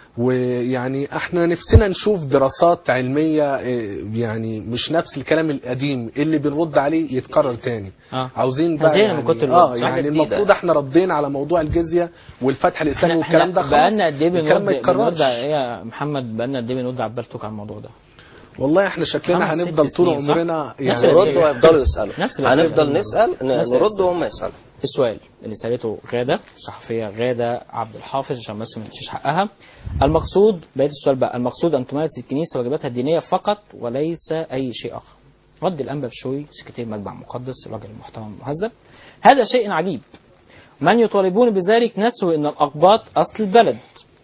ويعني احنا نفسنا نشوف دراسات علمية إيه، يعني مش نفس الكلام القديم اللي بنرد عليه يتكرر تاني اه عاوزين بقى زهقنا من يعني كتر اه الرد. يعني حاجة المفروض جديدة. احنا ردينا على موضوع الجزية والفتح الاسلامي احنا والكلام ده خلاص بقالنا قد ايه الكلام ما بنرد بنرد يتكررش على- ايه يا محمد بقالنا قد ايه بنرد على البلتوك على الموضوع ده والله احنا شكلنا خمس ست هنفضل طول سنين، صح؟ عمرنا نفس يعني الأسئلة. نرد ويفضلوا يسألوا. نفس الأسئلة. هنفضل نسأل ن- نفس نرد الأسئلة. وهم يسألوا. السؤال اللي سالته غاده الصحفيه غاده عبد الحافظ عشان بس ما ننسيش حقها المقصود بقيه السؤال بقى المقصود ان تمارس الكنيسه واجباتها الدينيه فقط وليس اي شيء اخر رد الانبا بشوي سكرتير مجمع مقدس الراجل المحترم المهذب هذا شيء عجيب من يطالبون بذلك نسوا ان الاقباط اصل البلد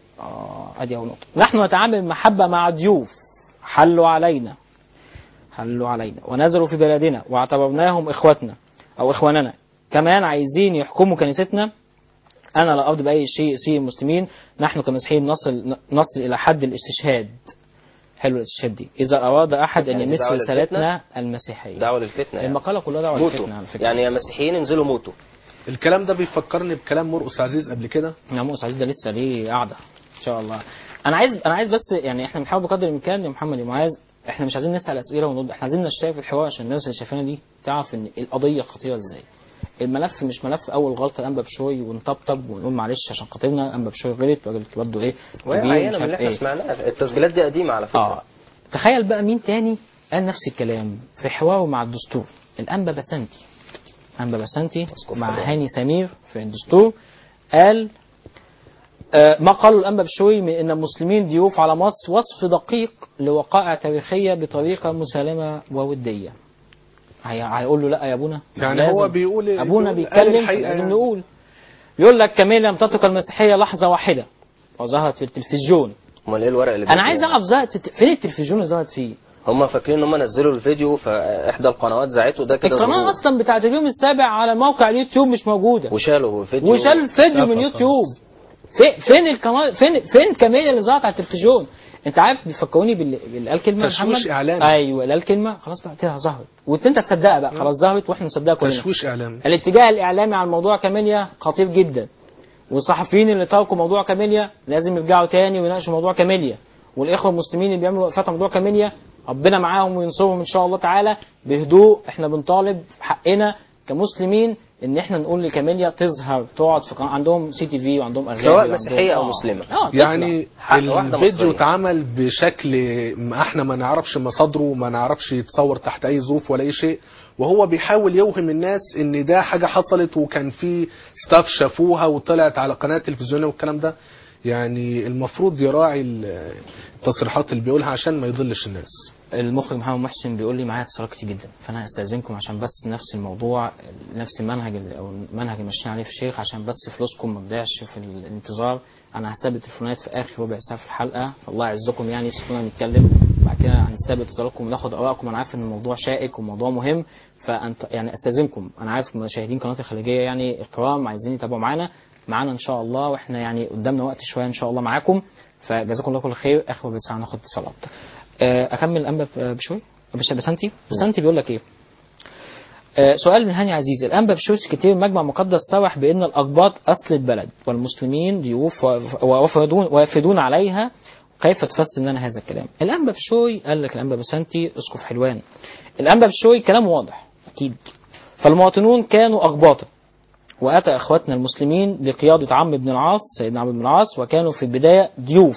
اه ادي اول نقطه نحن نتعامل بمحبه مع ضيوف حلوا علينا حلوا علينا ونزلوا في بلدنا واعتبرناهم اخوتنا او اخواننا كمان عايزين يحكموا كنيستنا انا لا ارضى باي شيء سيء المسلمين نحن كمسيحيين نصل نصل الى حد الاستشهاد حلو الاستشهاد دي اذا اراد احد ان يعني دي يمس دعوة رسالتنا المسيحيه دعوة للفتنة يعني. المقاله كلها دعوه موتوا. للفتنه على فكره يعني يا مسيحيين انزلوا موتوا. الكلام ده بيفكرني بكلام مرقس عزيز قبل كده يا مؤس عزيز ده لسه ليه قاعده ان شاء الله انا عايز انا عايز بس يعني احنا بنحاول بقدر الامكان يا محمد يا معاذ احنا مش عايزين نسال اسئله ونرد احنا عايزين نشترك في الحوار عشان الناس اللي شايفانا دي تعرف ان القضيه خطيره ازاي الملف مش ملف اول غلطه الانبا بشوي ونطبطب ونقول معلش عشان خاطرنا الانبا بشوي غلط راجل برضه ايه وهي كبير عينة مش من اللي عارف احنا ايه سمعناها. التسجيلات دي قديمة على فكرة. اه تخيل بقى مين تاني قال نفس الكلام في حواره مع الدستور الانبا بسنتي انبا بسنتي اسقف مع حلوان. هاني سمير في الدستور قال آه، ما قاله الأنبا بشوي من أن المسلمين ضيوف على مصر وصف دقيق لوقائع تاريخية بطريقة مسالمة وودية هي- هيقول له لا يا أبونا يعني لازم. هو بيقول أبونا بيقول قال بيتكلم الحقيقة لازم يعني. نقول يقول لك كمية لم تترك المسيحية لحظة واحدة وظهرت في التلفزيون امال ايه الورق اللي أنا بيدوه؟ عايز أعرف ظهرت في- فين التلفزيون اللي ظهرت فيه هم فاكرين ان هم نزلوا الفيديو فاحدى القنوات زعته ده كده القناة ظهور. أصلا بتاعت اليوم السابع على موقع اليوتيوب مش موجودة وشالوا الفيديو وشال الفيديو من اتفق يوتيوب في- فين القناه فين فين كاميرا اللي ظهرت على التلفزيون انت عارف بيفكروني باللي باللي قال كلمه تشويش محمد إعلامي. ايوه اللي قال كلمه خلاص بقى كده ظهرت وانت انت تصدقها بقى خلاص ظهرت واحنا نصدقها كلنا تشويش اعلامي الاتجاه الاعلامي على الموضوع كاميليا خطير جدا والصحفيين اللي تركوا موضوع كاميليا لازم يرجعوا تاني ويناقشوا موضوع كاميليا والاخوه المسلمين اللي بيعملوا وقفات على موضوع كاميليا ربنا معاهم وينصرهم ان شاء الله تعالى بهدوء احنا بنطالب حقنا كمسلمين ان احنا نقول لكاميليا تظهر تقعد في قناه عندهم سي تي في وعندهم اغاني سواء وعندهم- مسيحية أو آه. مسلمة. اه تطلع. يعني حق واحدة الفيديو مصرية. اتعمل بشكل ما احنا ما نعرفش مصادره ما نعرفش يتصور تحت اي ظروف ولا اي شيء وهو بيحاول يوهم الناس ان ده حاجة حصلت وكان في ستاف شافوها وطلعت على قناة تلفزيونية والكلام ده يعني المفروض يراعي ال- التصريحات اللي بيقولها عشان ما يضلش الناس المخرج محمد محسن بيقول لي معايا اتصالات كتير جدا فانا هستاذنكم عشان بس نفس الموضوع نفس المنهج اللي- او المنهج اللي ماشيين عليه في الشيخ عشان بس فلوسكم ما تضيعش في الانتظار انا هستقبل تليفونات في اخر ربع ساعه في الحلقه فالله يعزكم يعني سيبونا نتكلم بعد كده هنستقبل اتصالاتكم وناخد ارائكم انا عارف ان الموضوع شائك وموضوع مهم فانت يعني استاذنكم انا عارف مشاهدين قناه الخليجيه يعني الكرام عايزين يتابعوا معانا معانا ان شاء الله واحنا يعني قدامنا وقت شويه ان شاء الله معاكم فجزاكم الله كل خير اخر ربع ساعه ناخد اتصالات آه، اكمل الانبا ب- بشوي بش- بسنتي بسنتي بيقول لك ايه آه، سؤال من هاني عزيز الانبا بشوي كتير مجمع مقدس صرح بان الاقباط اصل البلد والمسلمين ضيوف وف- ووافدون ويفدون عليها كيف تفسر لنا هذا الكلام الانبا بشوي قال لك الانبا بسنتي اسقف حلوان الانبا بشوي كلام واضح اكيد فالمواطنون كانوا اقباطا واتى اخواتنا المسلمين بقياده عم بن العاص سيدنا عمرو بن العاص وكانوا في البدايه ضيوف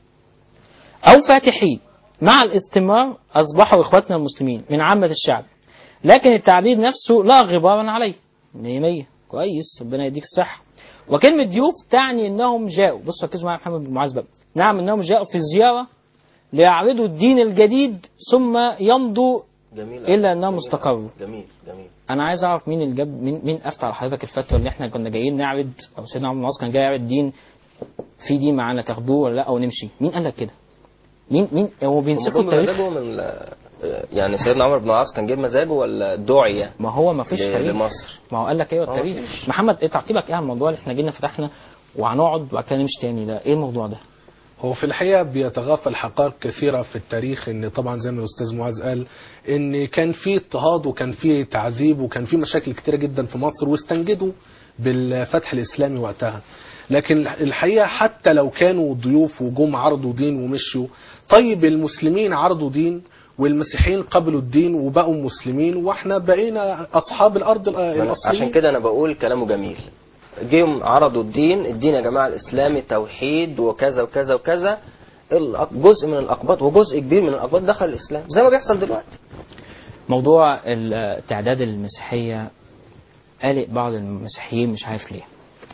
أو فاتحين مع الاستمرار أصبحوا إخواتنا المسلمين من عامة الشعب لكن التعبير نفسه لا غبارا عليه مية مية كويس ربنا يديك الصحة وكلمة ضيوف تعني أنهم جاءوا بصوا ركزوا معايا يا محمد بن معاذ بقى نعم أنهم جاءوا في الزيارة ليعرضوا الدين الجديد ثم يمضوا جميل إلا أنهم جميل. استقروا جميل جميل انا عايز اعرف مين اللي جاب مين مين افتى على حضرتك الفتوى اللي احنا كنا جايين نعرض او سيدنا عمرو بن العاص كان جاي يعرض دين في دين معانا تاخدوه ولا لا ونمشي مين قال لك كده مين مين هو هم بيمسكوا جم التاريخ بمزاجه من ال- يعني سيدنا عمرو بن العاص كان جايب مزاجه ولا دعي ما هو ما فيش ل- تاريخ لمصر ما هو قال لك ايه ما هو التاريخ مفيش. محمد ايه تعقيبك ايه على الموضوع اللي احنا جينا فتحنا وهنقعد وبعد كده نمشي تاني ده ايه الموضوع ده هو في الحقيقة بيتغافل حقائق كثيرة في التاريخ ان طبعا زي ما الاستاذ معاذ قال ان كان في اضطهاد وكان في تعذيب وكان في مشاكل كتيرة جدا في مصر واستنجدوا بالفتح الاسلامي وقتها لكن الحقيقة حتى لو كانوا ضيوف وجم عرضوا دين ومشوا طيب المسلمين عرضوا دين والمسيحيين قبلوا الدين وبقوا مسلمين واحنا بقينا اصحاب الارض الأ- الاصليين عشان كده انا بقول كلامه جميل جيهم عرضوا الدين الدين يا جماعه الاسلامي توحيد وكذا وكذا وكذا الأق- جزء من الاقباط وجزء كبير من الاقباط دخل الاسلام زي ما بيحصل دلوقتي موضوع التعداد المسيحية قلق بعض المسيحيين مش عارف ليه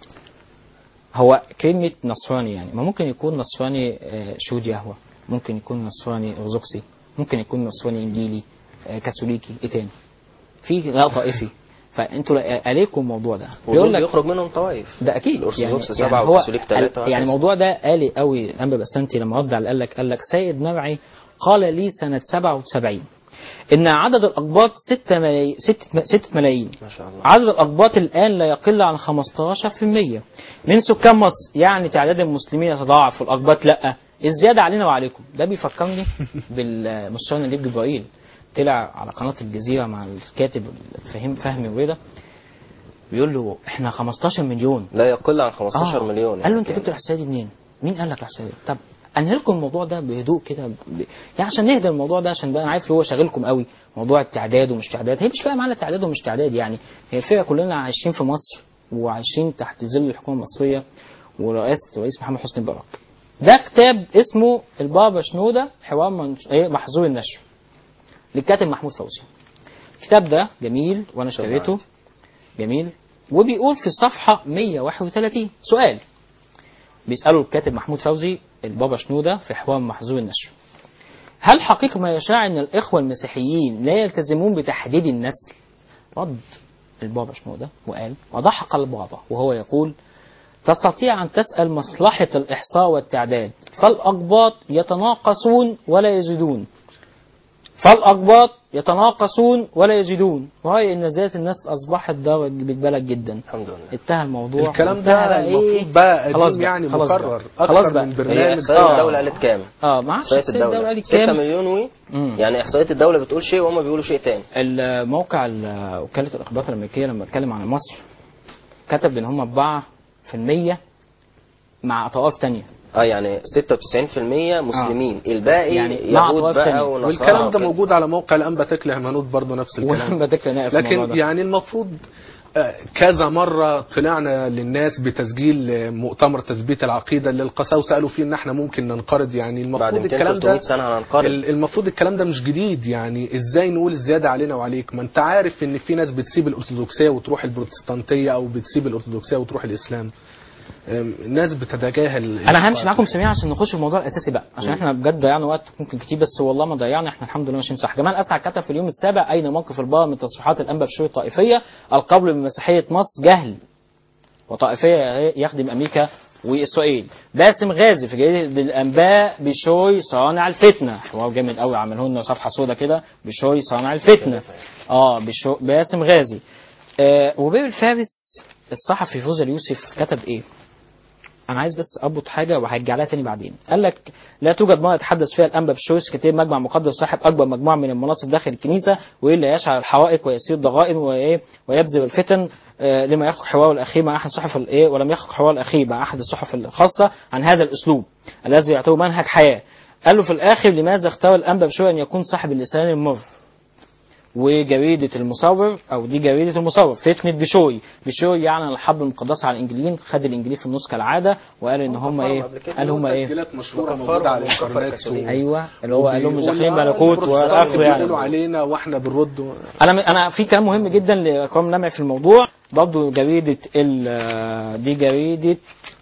هو كلمة نصراني يعني ما ممكن يكون نصراني آه، شهود يهوه ممكن يكون نصراني أرثوذكسي ممكن يكون نصراني إنجيلي آه، كاثوليكي إيه تاني في لا طائفي فأنتوا لا- عليكم الموضوع ده ودول بيخرج منهم طوائف ده اكيد الأرثوذكس يعني, سبعة يعني هو والكاثوليك ثلاثة يعني وهكذا. الموضوع ده قالي قوي الانبا بسنتي لما رد على قال لك قال لك سيد مرعي قال لي سنة 77 إن عدد الأقباط 6 ملايين 6 ملايين ما شاء الله عدد الأقباط الآن لا يقل عن 15% من سكان مصر يعني تعداد المسلمين يتضاعف والأقباط لا الزيادة علينا وعليكم ده بيفكرني بالمستشار نجيب جبرائيل طلع على قناة الجزيرة مع الكاتب فهم فهمي ورضا بيقول له احنا 15 مليون لا يقل عن 15 آه. مليون قال له انت يعني. جبت الاحصائيه دي منين؟ مين قال لك الاحصائيه دي؟ طب انهي لكم الموضوع ده بهدوء كده ب... يعني عشان نهدى الموضوع ده عشان بقى انا عارف هو شاغلكم قوي موضوع التعداد ومش تعداد هي مش فارقه معانا تعداد ومش تعداد يعني هي الفكره كلنا عايشين في مصر وعايشين تحت ظل الحكومه المصريه ورئاسه الرئيس محمد حسني مبارك ده كتاب اسمه البابا شنوده حوار منش... ايه محظور النشر للكاتب محمود فوزي الكتاب ده جميل وانا اشتريته جميل وبيقول في الصفحة 131 سؤال بيسالوا الكاتب محمود فوزي البابا شنوده في حوار محظور النشر هل حقيقة ما يشاع أن الإخوة المسيحيين لا يلتزمون بتحديد النسل؟ رد البابا شنودة وقال وضحك البابا وهو يقول تستطيع أن تسأل مصلحة الإحصاء والتعداد فالأقباط يتناقصون ولا يزيدون فالأقباط يتناقصون ولا يزيدون رأي أن زيادة النسل أصبحت دواء بالبلد جدا الحمد لله انتهى الموضوع الكلام انتهى ده بقى إيه؟ المفروض بقى خلاص قديم بقى، يعني خلاص بقى، مكرر خلاص اكتر بقى. من هي برنامج احصائيه آه. الدوله قالت كام؟ اه ما اعرفش احصائيه السيد الدولة الدوله قالت 6 كام مليون وي مم. يعني احصائيه الدوله بتقول شيء وهم بيقولوا شيء تاني الموقع ال- وكالة الإخبارات الأمريكية لما اتكلم عن مصر كتب إن هم 4% مع طوائف تانية اه يعني 96% مسلمين الباقي يعني يعني مع يهود طوائف بقى تانية. ونصارى والكلام ده وكده. موجود على موقع الانبا تكل هيمنوت برضه نفس الكلام ولما ذكر نائب في الموضوع لكن ده. يعني المفروض آه، كذا مرة طلعنا للناس بتسجيل آه، مؤتمر تثبيت العقيدة اللي القساوسة قالوا فيه ان احنا ممكن ننقرض يعني بعد المفروض 200 الكلام 300 ده سنه هننقرض ال- المفروض الكلام ده مش جديد يعني ازاي نقول الزيادة علينا وعليك ما انت عارف ان في ناس بتسيب الارثوذكسية وتروح البروتستانتية او بتسيب الارثوذكسية وتروح الاسلام آم، الناس بتتجاهل انا همشي معاكم سريعا عشان نخش في الموضوع الاساسي بقى عشان احنا بجد ضيعنا وقت ممكن كتير بس والله ما ضيعنا احنا الحمد لله ماشيين صح جمال اسعد كتب في اليوم السابع اين موقف البابا من تصريحات الانبا بشوي الطائفيه القول بمسيحيه مصر جهل وطائفيه يخدم امريكا واسرائيل باسم غازي في جريده الانباء بشوي صانع الفتنه حوار جامد قوي عمله لنا صفحه سودا كده بشوي صانع الفتنه اه بشو باسم غازي آه وبير الفارس الصحفي فوزي اليوسف كتب ايه انا عايز بس اربط حاجه وهرجع لها تاني بعدين قال لك لا توجد ما يتحدث فيها الانبا بشويس كتير مجمع مقدس صاحب اكبر مجموعه من المناصب داخل الكنيسه والا يشعل الحوائق ويسير ضغائن وايه ويبذل الفتن آه، لما يخرج حوار الاخير مع احد الصحف الايه ولم يخرج حوار الاخير مع احد الصحف الخاصه عن هذا الاسلوب الذي يعتبر منهج حياه قال له في الاخر لماذا اختار الانبا بشوي ان يكون صاحب اللسان المر وجريدة المصور أو دي جريدة المصور فتنة بشوي بشوي يعني الحرب المقدسة على الإنجليين خد الإنجليز في النص كالعادة وقال إن هم إيه قبل كده. قال هم إيه تسجيلات مشهورة وكفروا موجودة على وكفر الانترنت الكاثوليك. أيوه اللي هو قال لهم مش وبيقول داخلين آه، ملكوت البروتستانت والآخر بيقولوا يعني علينا واحنا بنرد انا انا في كلام مهم جدا لاكرام نمع في الموضوع برضه جريده ال- دي جريده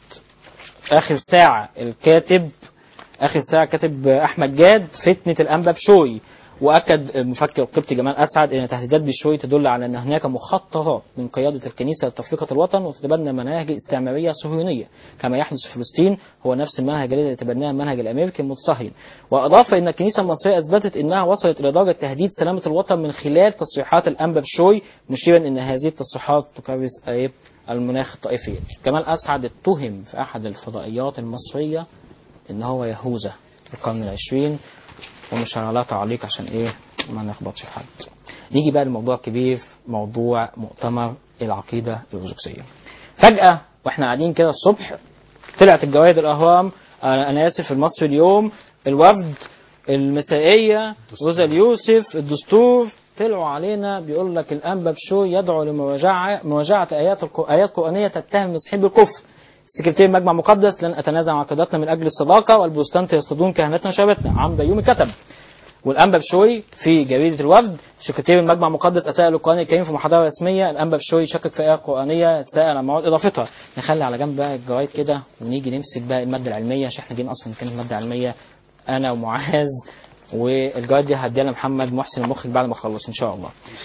اخر ساعه الكاتب اخر ساعه كاتب احمد جاد فتنه الانبا بشوي واكد المفكر القبطي جمال اسعد ان تهديدات بشوي تدل على ان هناك مخططات من قياده الكنيسه لتفرقه الوطن وتتبنى مناهج استعماريه صهيونيه كما يحدث في فلسطين هو نفس المنهج الذي يتبناه المنهج الامريكي المتصهين واضاف ان الكنيسه المصريه اثبتت انها وصلت الى درجه تهديد سلامه الوطن من خلال تصريحات الانبا بشوي مشيرا ان هذه التصريحات تكرس إيه؟ المناخ الطائفي كمال اسعد اتهم في احد الفضائيات المصريه ان هو يهوذا في القرن العشرين ومش على تعليق عشان ايه ما نخبطش في حد نيجي بقى للموضوع الكبير موضوع مؤتمر العقيده الارثوذكسيه فجاه واحنا قاعدين كده الصبح طلعت الجوائد الاهرام آه، انا اسف المصري اليوم الوفد المسائيه روزا اليوسف الدستور طلعوا علينا بيقول لك الانبا بشوي يدعو لمراجعه مراجعه ايات الق- ايات قرانيه تتهم المسيحيين بالكفر سكرتير مجمع مقدس لن اتنازع عن عقيدتنا من اجل الصداقه والبروتستانت يصطادون كهنتنا وشبابتنا عم بيومي كتب والانبا بشوي في جريده الوفد سكرتير المجمع المقدس اساء للقران الكريم في محاضره رسميه الانبا بشوي شكك في ايه قرانيه تساءل عن مواد اضافتها نخلي على جنب بقى الجرايد كده ونيجي نمسك بقى الماده العلميه عشان احنا جايين اصلا نتكلم الماده العلميه انا ومعاذ والجرايد دي هديها لمحمد محسن المخرج بعد ما اخلص ان شاء الله.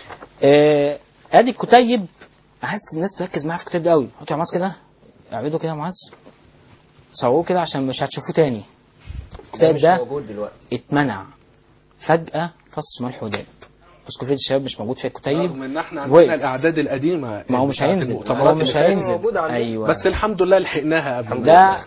آه، ادي الكتيب عايز الناس تركز معايا في الكتيب ده قوي حطوا يا معاذ كده اعرضه كده يا معاذ صوروه كده عشان مش هتشوفوه تاني الكتاب مش ده موجود دلوقتي اتمنع فجأة فص ملح وداب اسكوفيد الشباب مش موجود في الكتيب رغم ان احنا وقف. عندنا الاعداد القديمه ما هو مش بتاعت هينزل ما المؤتمرات هو اللي مش فاتت. هينزل موجود عندنا. ايوه بس الحمد لله لحقناها قبل ده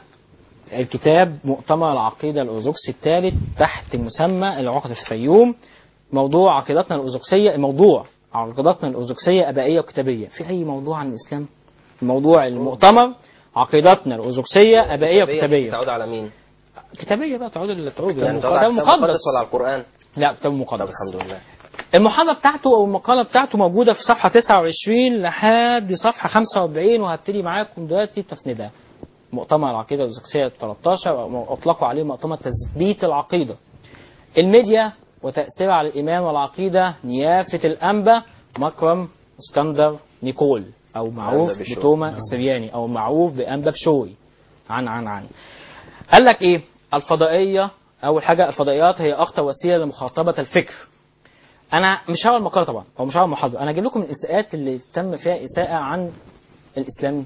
الكتاب مؤتمر العقيدة الأرثوذكسي الثالث تحت مسمى العقد في الفيوم موضوع عقيدتنا الأرثوذكسية الموضوع عقيدتنا الأرثوذكسية أبائية وكتابية في أي موضوع عن الإسلام موضوع المؤتمر عقيدتنا الأرثوذكسية أبائية وكتابية تعود على مين؟ كتابية بقى تعود للتعود يعني كتاب تعود على الكتاب مقدس المقدس ولا على القرآن؟ لا كتاب طب مقدس الحمد لله المحاضرة بتاعته أو المقالة بتاعته موجودة في صفحة 29 لحد صفحة 45 وهبتدي معاكم دلوقتي تفندها. مؤتمر العقيدة الأرثوذكسية 13 أو أطلقوا عليه مؤتمر تثبيت العقيدة. الميديا وتأثيرها على الإيمان والعقيدة نيافة الأنبا مكرم اسكندر نيكول أو معروف أنبا بشوي. بتوما السرياني أو معروف بأنبا بشوي. عن عن عن قال لك ايه الفضائيه اول حاجه الفضائيات هي اخطر وسيله لمخاطبه الفكر انا مش هقرا المقاله طبعا او مش هقرا المحاضره انا هجيب لكم الاساءات اللي تم فيها اساءه عن الاسلام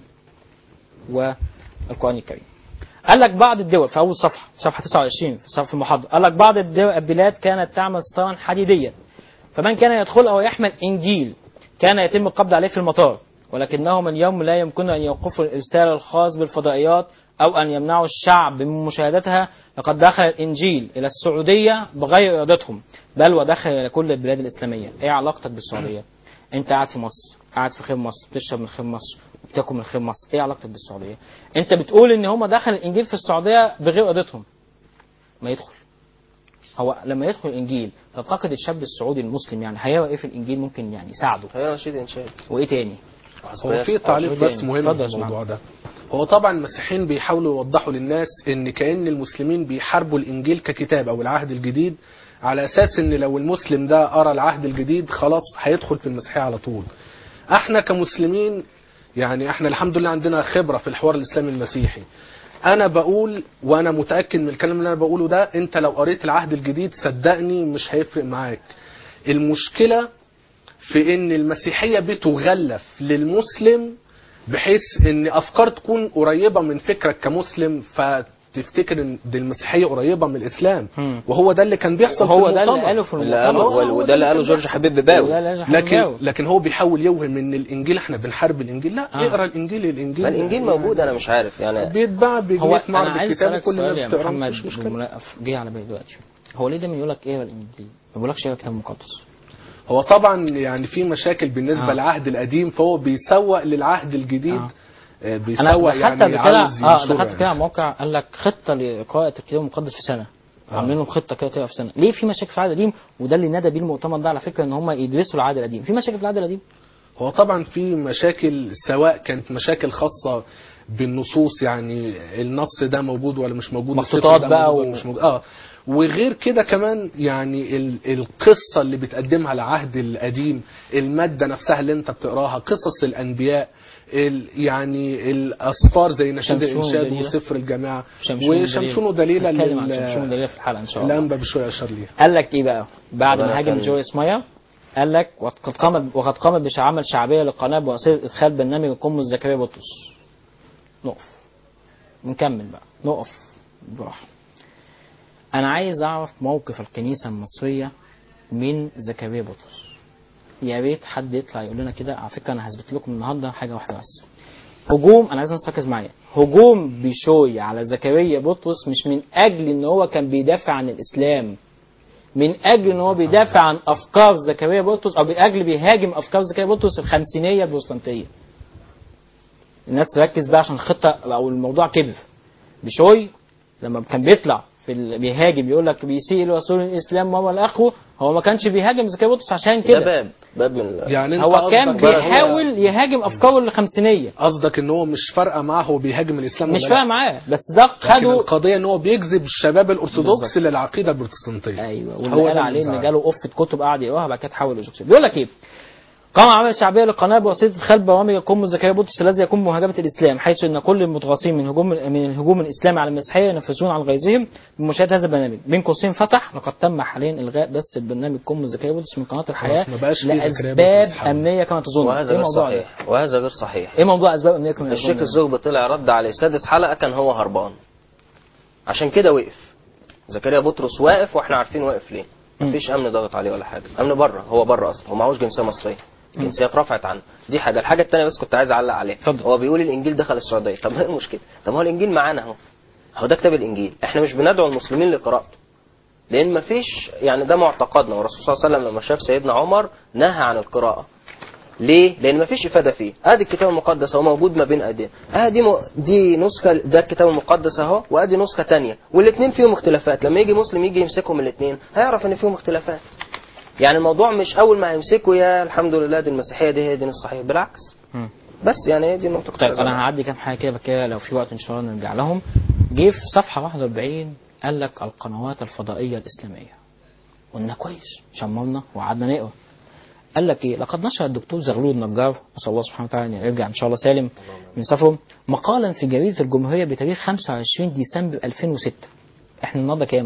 والقران الكريم قال لك بعض الدول في اول صفحه صفحه 29 في صفحه المحاضره قال لك بعض الدول البلاد كانت تعمل ستارا حديديا فمن كان يدخلها ويحمل انجيل كان يتم القبض عليه في المطار ولكنهم اليوم لا يمكن ان يوقفوا الارسال الخاص بالفضائيات او ان يمنعوا الشعب من مشاهدتها لقد دخل الانجيل الى السعوديه بغير ارادتهم بل ودخل الى كل البلاد الاسلاميه ايه علاقتك بالسعوديه انت قاعد في مصر قاعد في خير مصر بتشرب من خير مصر وبتاكل من خير مصر ايه علاقتك بالسعوديه انت بتقول ان هم دخل الانجيل في السعوديه بغير ارادتهم ما يدخل هو لما يدخل الانجيل تعتقد الشاب السعودي المسلم يعني هيرى ايه في الانجيل ممكن يعني يساعده هي نشيد انشاد وايه تاني هو في تعليق اتفضل بس مهم اتفضل في يا اسماعيل. الموضوع ده هو طبعا المسيحيين بيحاولوا يوضحوا للناس ان كأن المسلمين بيحاربوا الانجيل ككتاب او العهد الجديد على اساس ان لو المسلم ده قرا العهد الجديد خلاص هيدخل في المسيحيه على طول احنا كمسلمين يعني احنا الحمد لله عندنا خبره في الحوار الاسلامي المسيحي انا بقول وانا متاكد من الكلام اللي انا بقوله ده انت لو قريت العهد الجديد صدقني مش هيفرق معاك المشكله في ان المسيحيه بتغلف للمسلم بحيث ان افكار تكون قريبه من فكرك كمسلم فتفتكر ان دي المسيحيه قريبه من الاسلام مم. وهو ده اللي كان بيحصل هو في ده اللي المؤتمر. قاله في اللي قاله المؤتمر هو وده اللي قاله جورج حبيب وده بباوي اللي قاله حبيب لكن جاوي. لكن هو بيحاول يوهم ان الانجيل احنا بنحارب الانجيل لا آه. اقرا الانجيل الانجيل ما الانجيل موجود انا مش عارف يعني بيتباع هو بيجي في انا معرض عايز الكتاب اسالك وكل سؤال الناس يا بتقراه محمد مش مشكله بالمنا- جه على بالي دلوقتي هو ليه دايما يقول لك ايه الانجيل ما بيقولكش ايه الكتاب المقدس هو طبعا يعني في مشاكل بالنسبه آه. للعهد القديم فهو بيسوق للعهد الجديد آه. آه، انا بيسوق دخلت يعني قبل كده عاوز اه ينشره دخلت يعني. كده على موقع قال لك خطه لقراءه الكتاب المقدس في سنه آه. عاملين لهم خطه كده تقرا في سنه ليه في مشاكل في العهد القديم وده اللي نادى بيه المؤتمر ده على فكره ان هم يدرسوا العهد القديم في مشاكل في العهد القديم هو طبعا في مشاكل سواء كانت مشاكل خاصة بالنصوص يعني النص ده موجود ولا مش موجود مخطوطات السفر ده بقى موجود و- ولا مش موجود اه وغير كده كمان يعني ال- القصة اللي بتقدمها العهد القديم المادة نفسها اللي انت بتقراها قصص الأنبياء ال- يعني الأسفار زي نشيد شمشون الإنشاد ودليلة. وسفر الجماعة شمشون وشمشون ودليلة نتكلم عن لل- شمشون ودليلة في الحلقه ان شاء الله الأنبا بشوية أشار ليها قال لك ايه بقى بعد وأنا ما هاجم كان- جويس ماير قال لك وقد قامت وقد قامت بعمل شعبيه للقناه بواسطه ادخال برنامج القنبل زكريا بطرس نقف نكمل بقى نقف براحه انا عايز اعرف موقف الكنيسه المصريه من زكريا بطرس يا ريت حد يطلع يقول لنا كده على فكره انا هثبت لكم النهارده حاجه واحده بس هجوم انا عايز الناس تركز معايا هجوم بيشوي على زكريا بطرس مش من اجل ان هو كان بيدافع عن الاسلام من اجل ان هو بيدافع عن افكار زكريا بطرس او من اجل بيهاجم افكار زكريا بطرس الخمسينيه البروتستانتيه الناس تركز بقى عشان الخطه او الموضوع كبر بشوي لما كان بيطلع في ال... بيهاجم يقول لك بيسيء لرسول الاسلام وهو الاخو هو ما كانش بيهاجم زكريا بطرس عشان ده كده باب باب من يعني انت هو كان قصدك بقى هو- بيحاول يهاجم افكاره الخمسينيه قصدك ان هو مش فارقه معاه هو بيهاجم الاسلام مش ولا فارق لا؟ معاه بس ده لكن خده القضيه ان هو بيجذب الشباب الارثوذكس بالظبط. للعقيده البروتستانتيه ايوه هو واللي ده قال اللي عليه ان مزعله. جاله قفه كتب قعد يقراها بعد كده تحول لجوكسي بيقول لك ايه قام عمل شعبيه للقناه بواسطه ادخال برامج القم زكريا بطرس الذي يقوم بمهاجمه الاسلام حيث ان كل المتغاصين من هجوم من الهجوم الاسلامي على المسيحيه ينفذون عن غيظهم بمشاهده هذا البرنامج بين قوسين فتح لقد تم حاليا الغاء بث البرنامج قم زكريا بطرس من قناه الحياه خلاص ما بقاش فيه زكريا لاسباب بطرس حالا. امنيه كما تظن وهذا ايه غير موضوع ده؟ صحيح وهذا غير صحيح ايه موضوع اسباب امنيه كما الشيخ تظن؟ الزغبي طلع رد عليه سادس حلقة كان هو هربان عشان كده وقف زكريا بطرس واقف واحنا عارفين واقف ليه مفيش امن ضاغط عليه ولا حاجه امن بره هو بره اصلا هو معهوش جنسيه مصريه الجنسيه اترفعت عنه دي حاجه الحاجه الثانيه بس كنت عايز اعلق عليها اتفضل. هو بيقول الانجيل دخل السعوديه طب ايه المشكله طب هو الانجيل معانا اهو هو ده كتاب الانجيل احنا مش بندعو المسلمين لقراءته لان مفيش يعني ده معتقدنا والرسول صلى الله عليه وسلم لما شاف سيدنا عمر نهى عن القراءه ليه؟ لأن مفيش إفادة فيه، أدي الكتاب المقدس أهو موجود ما بين أيدينا، أدي م... دي نسخة ده الكتاب المقدس أهو، وأدي نسخة تانية، والاثنين فيهم اختلافات، لما يجي مسلم يجي يمسكهم الاثنين، هيعرف إن فيهم اختلافات. يعني الموضوع مش أول ما هيمسكوا يا الحمد لله دي المسيحية دي هي دين الصحيح، بالعكس. مم. بس يعني هي دي النقطة طيب انا هعدي كام حاجه كده بعد كده لو في وقت ان شاء الله نرجع لهم جه في صفحه 41 قال لك القنوات الفضائيه الاسلاميه قلنا كويس شمرنا وقعدنا نقرا قال لك ايه لقد نشر الدكتور زغلول النجار نسال الله سبحانه وتعالى ان يرجع ان شاء الله سالم من سفره مقالا في جريده الجمهوريه بتاريخ 25 ديسمبر 2006 احنا النهارده كام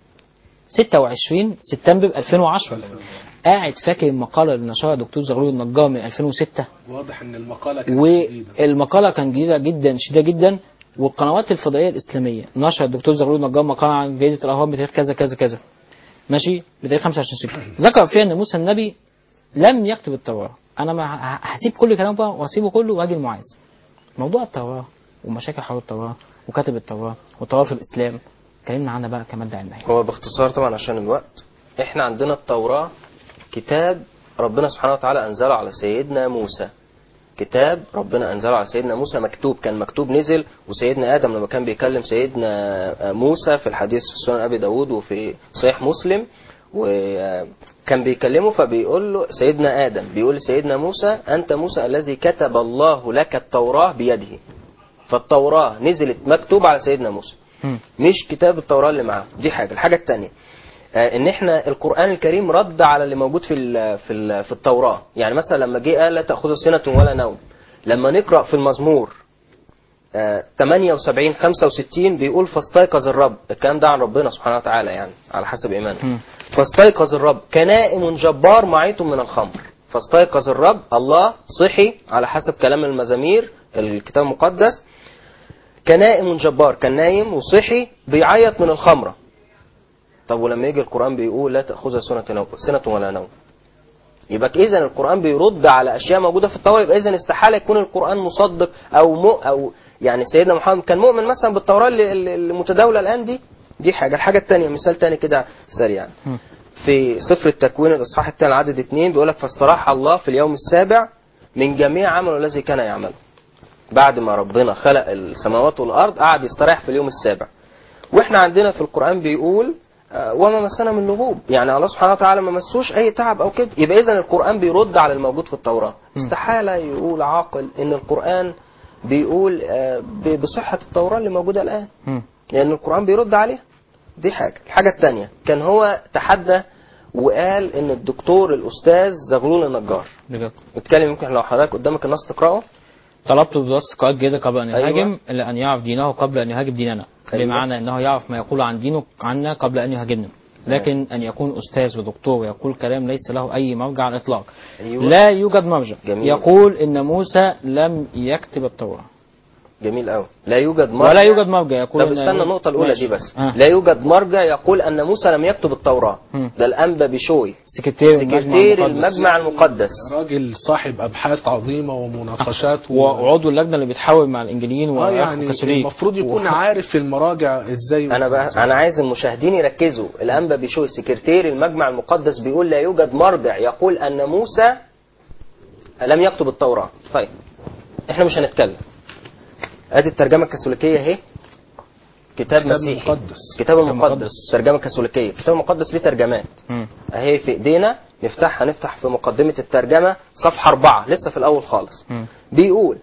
26 سبتمبر 2010 قاعد فاكر المقاله اللي نشرها الدكتور زغلول النجار من 2006 واضح ان المقاله كانت شديده والمقاله كانت جديده جدا شديده جدا والقنوات الفضائيه الاسلاميه نشر الدكتور زغلول النجار مقاله عن جريده الاهرام بتاريخ كذا كذا كذا ماشي بتاريخ 25 6 ذكر فيها ان موسى النبي لم يكتب التوراه انا ما ه- هسيب كل كلام بقى وهسيبه كله واجي المعاذ موضوع التوراه ومشاكل حول التوراه وكاتب التوراه والتوراه في الاسلام اتكلمنا عنها بقى كماده علميه هو باختصار طبعا عشان الوقت احنا عندنا التوراة كتاب ربنا سبحانه وتعالى انزله على سيدنا موسى كتاب ربنا انزله على سيدنا موسى مكتوب كان مكتوب نزل وسيدنا ادم لما كان بيكلم سيدنا موسى في الحديث في سنن ابي داود وفي صحيح مسلم وكان بيكلمه فبيقول له سيدنا ادم بيقول لسيدنا موسى انت موسى الذي كتب الله لك التوراة بيده فالتوراة نزلت مكتوب على سيدنا موسى مم. مش كتاب التوراة اللي معاه دي حاجة الحاجة التانية آه، ان احنا القرآن الكريم رد على اللي موجود في ال في ال في التوراة يعني مثلا لما جه قال لا تأخذ سنة ولا نوم لما نقرأ في المزمور آه، 78 65 بيقول فاستيقظ الرب الكلام ده عن ربنا سبحانه وتعالى يعني على حسب ايمانه مم. فاستيقظ الرب كنائم جبار معيط من الخمر فاستيقظ الرب الله صحي على حسب كلام المزامير الكتاب المقدس كنائم جبار كان نايم وصحي بيعيط من الخمرة طب ولما يجي القرآن بيقول لا تأخذها سنة نوم سنة ولا نوم يبقى إذا القرآن بيرد على أشياء موجودة في التوراة يبقى إذا استحالة يكون القرآن مصدق أو مو أو يعني سيدنا محمد كان مؤمن مثلا بالتوراة اللي- اللي اللي متداولة الآن دي دي حاجة الحاجة الثانية مثال تاني كده سريعا مم. في سفر التكوين الإصحاح الثاني عدد اثنين بيقول لك فاستراح الله في اليوم السابع من جميع عمله الذي كان يعمله بعد ما ربنا خلق السماوات والأرض قعد يستريح في اليوم السابع واحنا عندنا في القرآن بيقول آه، وما مسنا من لغوب يعني الله سبحانه وتعالى ما مسوش اي تعب او كده يبقى اذا القرآن بيرد على الموجود في التوراة استحالة يقول عاقل ان القرآن بيقول آه، ب- بصحة التوراة اللي موجودة الآن مم. لأن القرآن بيرد عليها دي حاجة الحاجة الثانية كان هو تحدى وقال ان الدكتور الاستاذ زغلول النجار بجد اتكلم يمكن لو حضرتك قدامك الناس تقراه طلبت بدراسة قواعد جيدة قبل أن أيوة. يهاجم إلا أن يعرف دينه قبل أن يهاجم ديننا أيوة. بمعنى أنه يعرف ما يقول عن دينه عنا قبل أن يهاجمنا لكن أن يكون أستاذ ودكتور ويقول كلام ليس له أي مرجع على الإطلاق أيوة. لا يوجد مرجع جميل. يقول إن موسى لم يكتب التوراة جميل قوي لا يوجد مرجع ولا يوجد مرجع يقول طب إن- استنى النقطة الأولى ماشي. دي بس آه. لا يوجد مرجع يقول أن موسى لم يكتب التوراة مم. ده الأنبا بشوي سكرتير المجمع سكرتير المقدس. المجمع المقدس راجل صاحب ابحاث عظيمه ومناقشات و... وعضو اللجنة اللي بتحاول مع الإنجليين آه وأخو يعني كاثوليك المفروض يكون عارف المراجع ازاي أنا بقى أنا عايز المشاهدين يركزوا الأنبا بشوي سكرتير المجمع المقدس بيقول لا يوجد مرجع يقول أن موسى لم يكتب التوراة طيب احنا مش هنتكلم ادي الترجمة الكاثوليكية اهي كتاب, كتاب مسيحي مقدس. كتاب كتاب المقدس مقدس. ترجمة كاثوليكية الكتاب المقدس ليه ترجمات مم. اهي في ايدينا نفتحها نفتح في مقدمة الترجمة صفحة أربعة لسه في الأول خالص مم. بيقول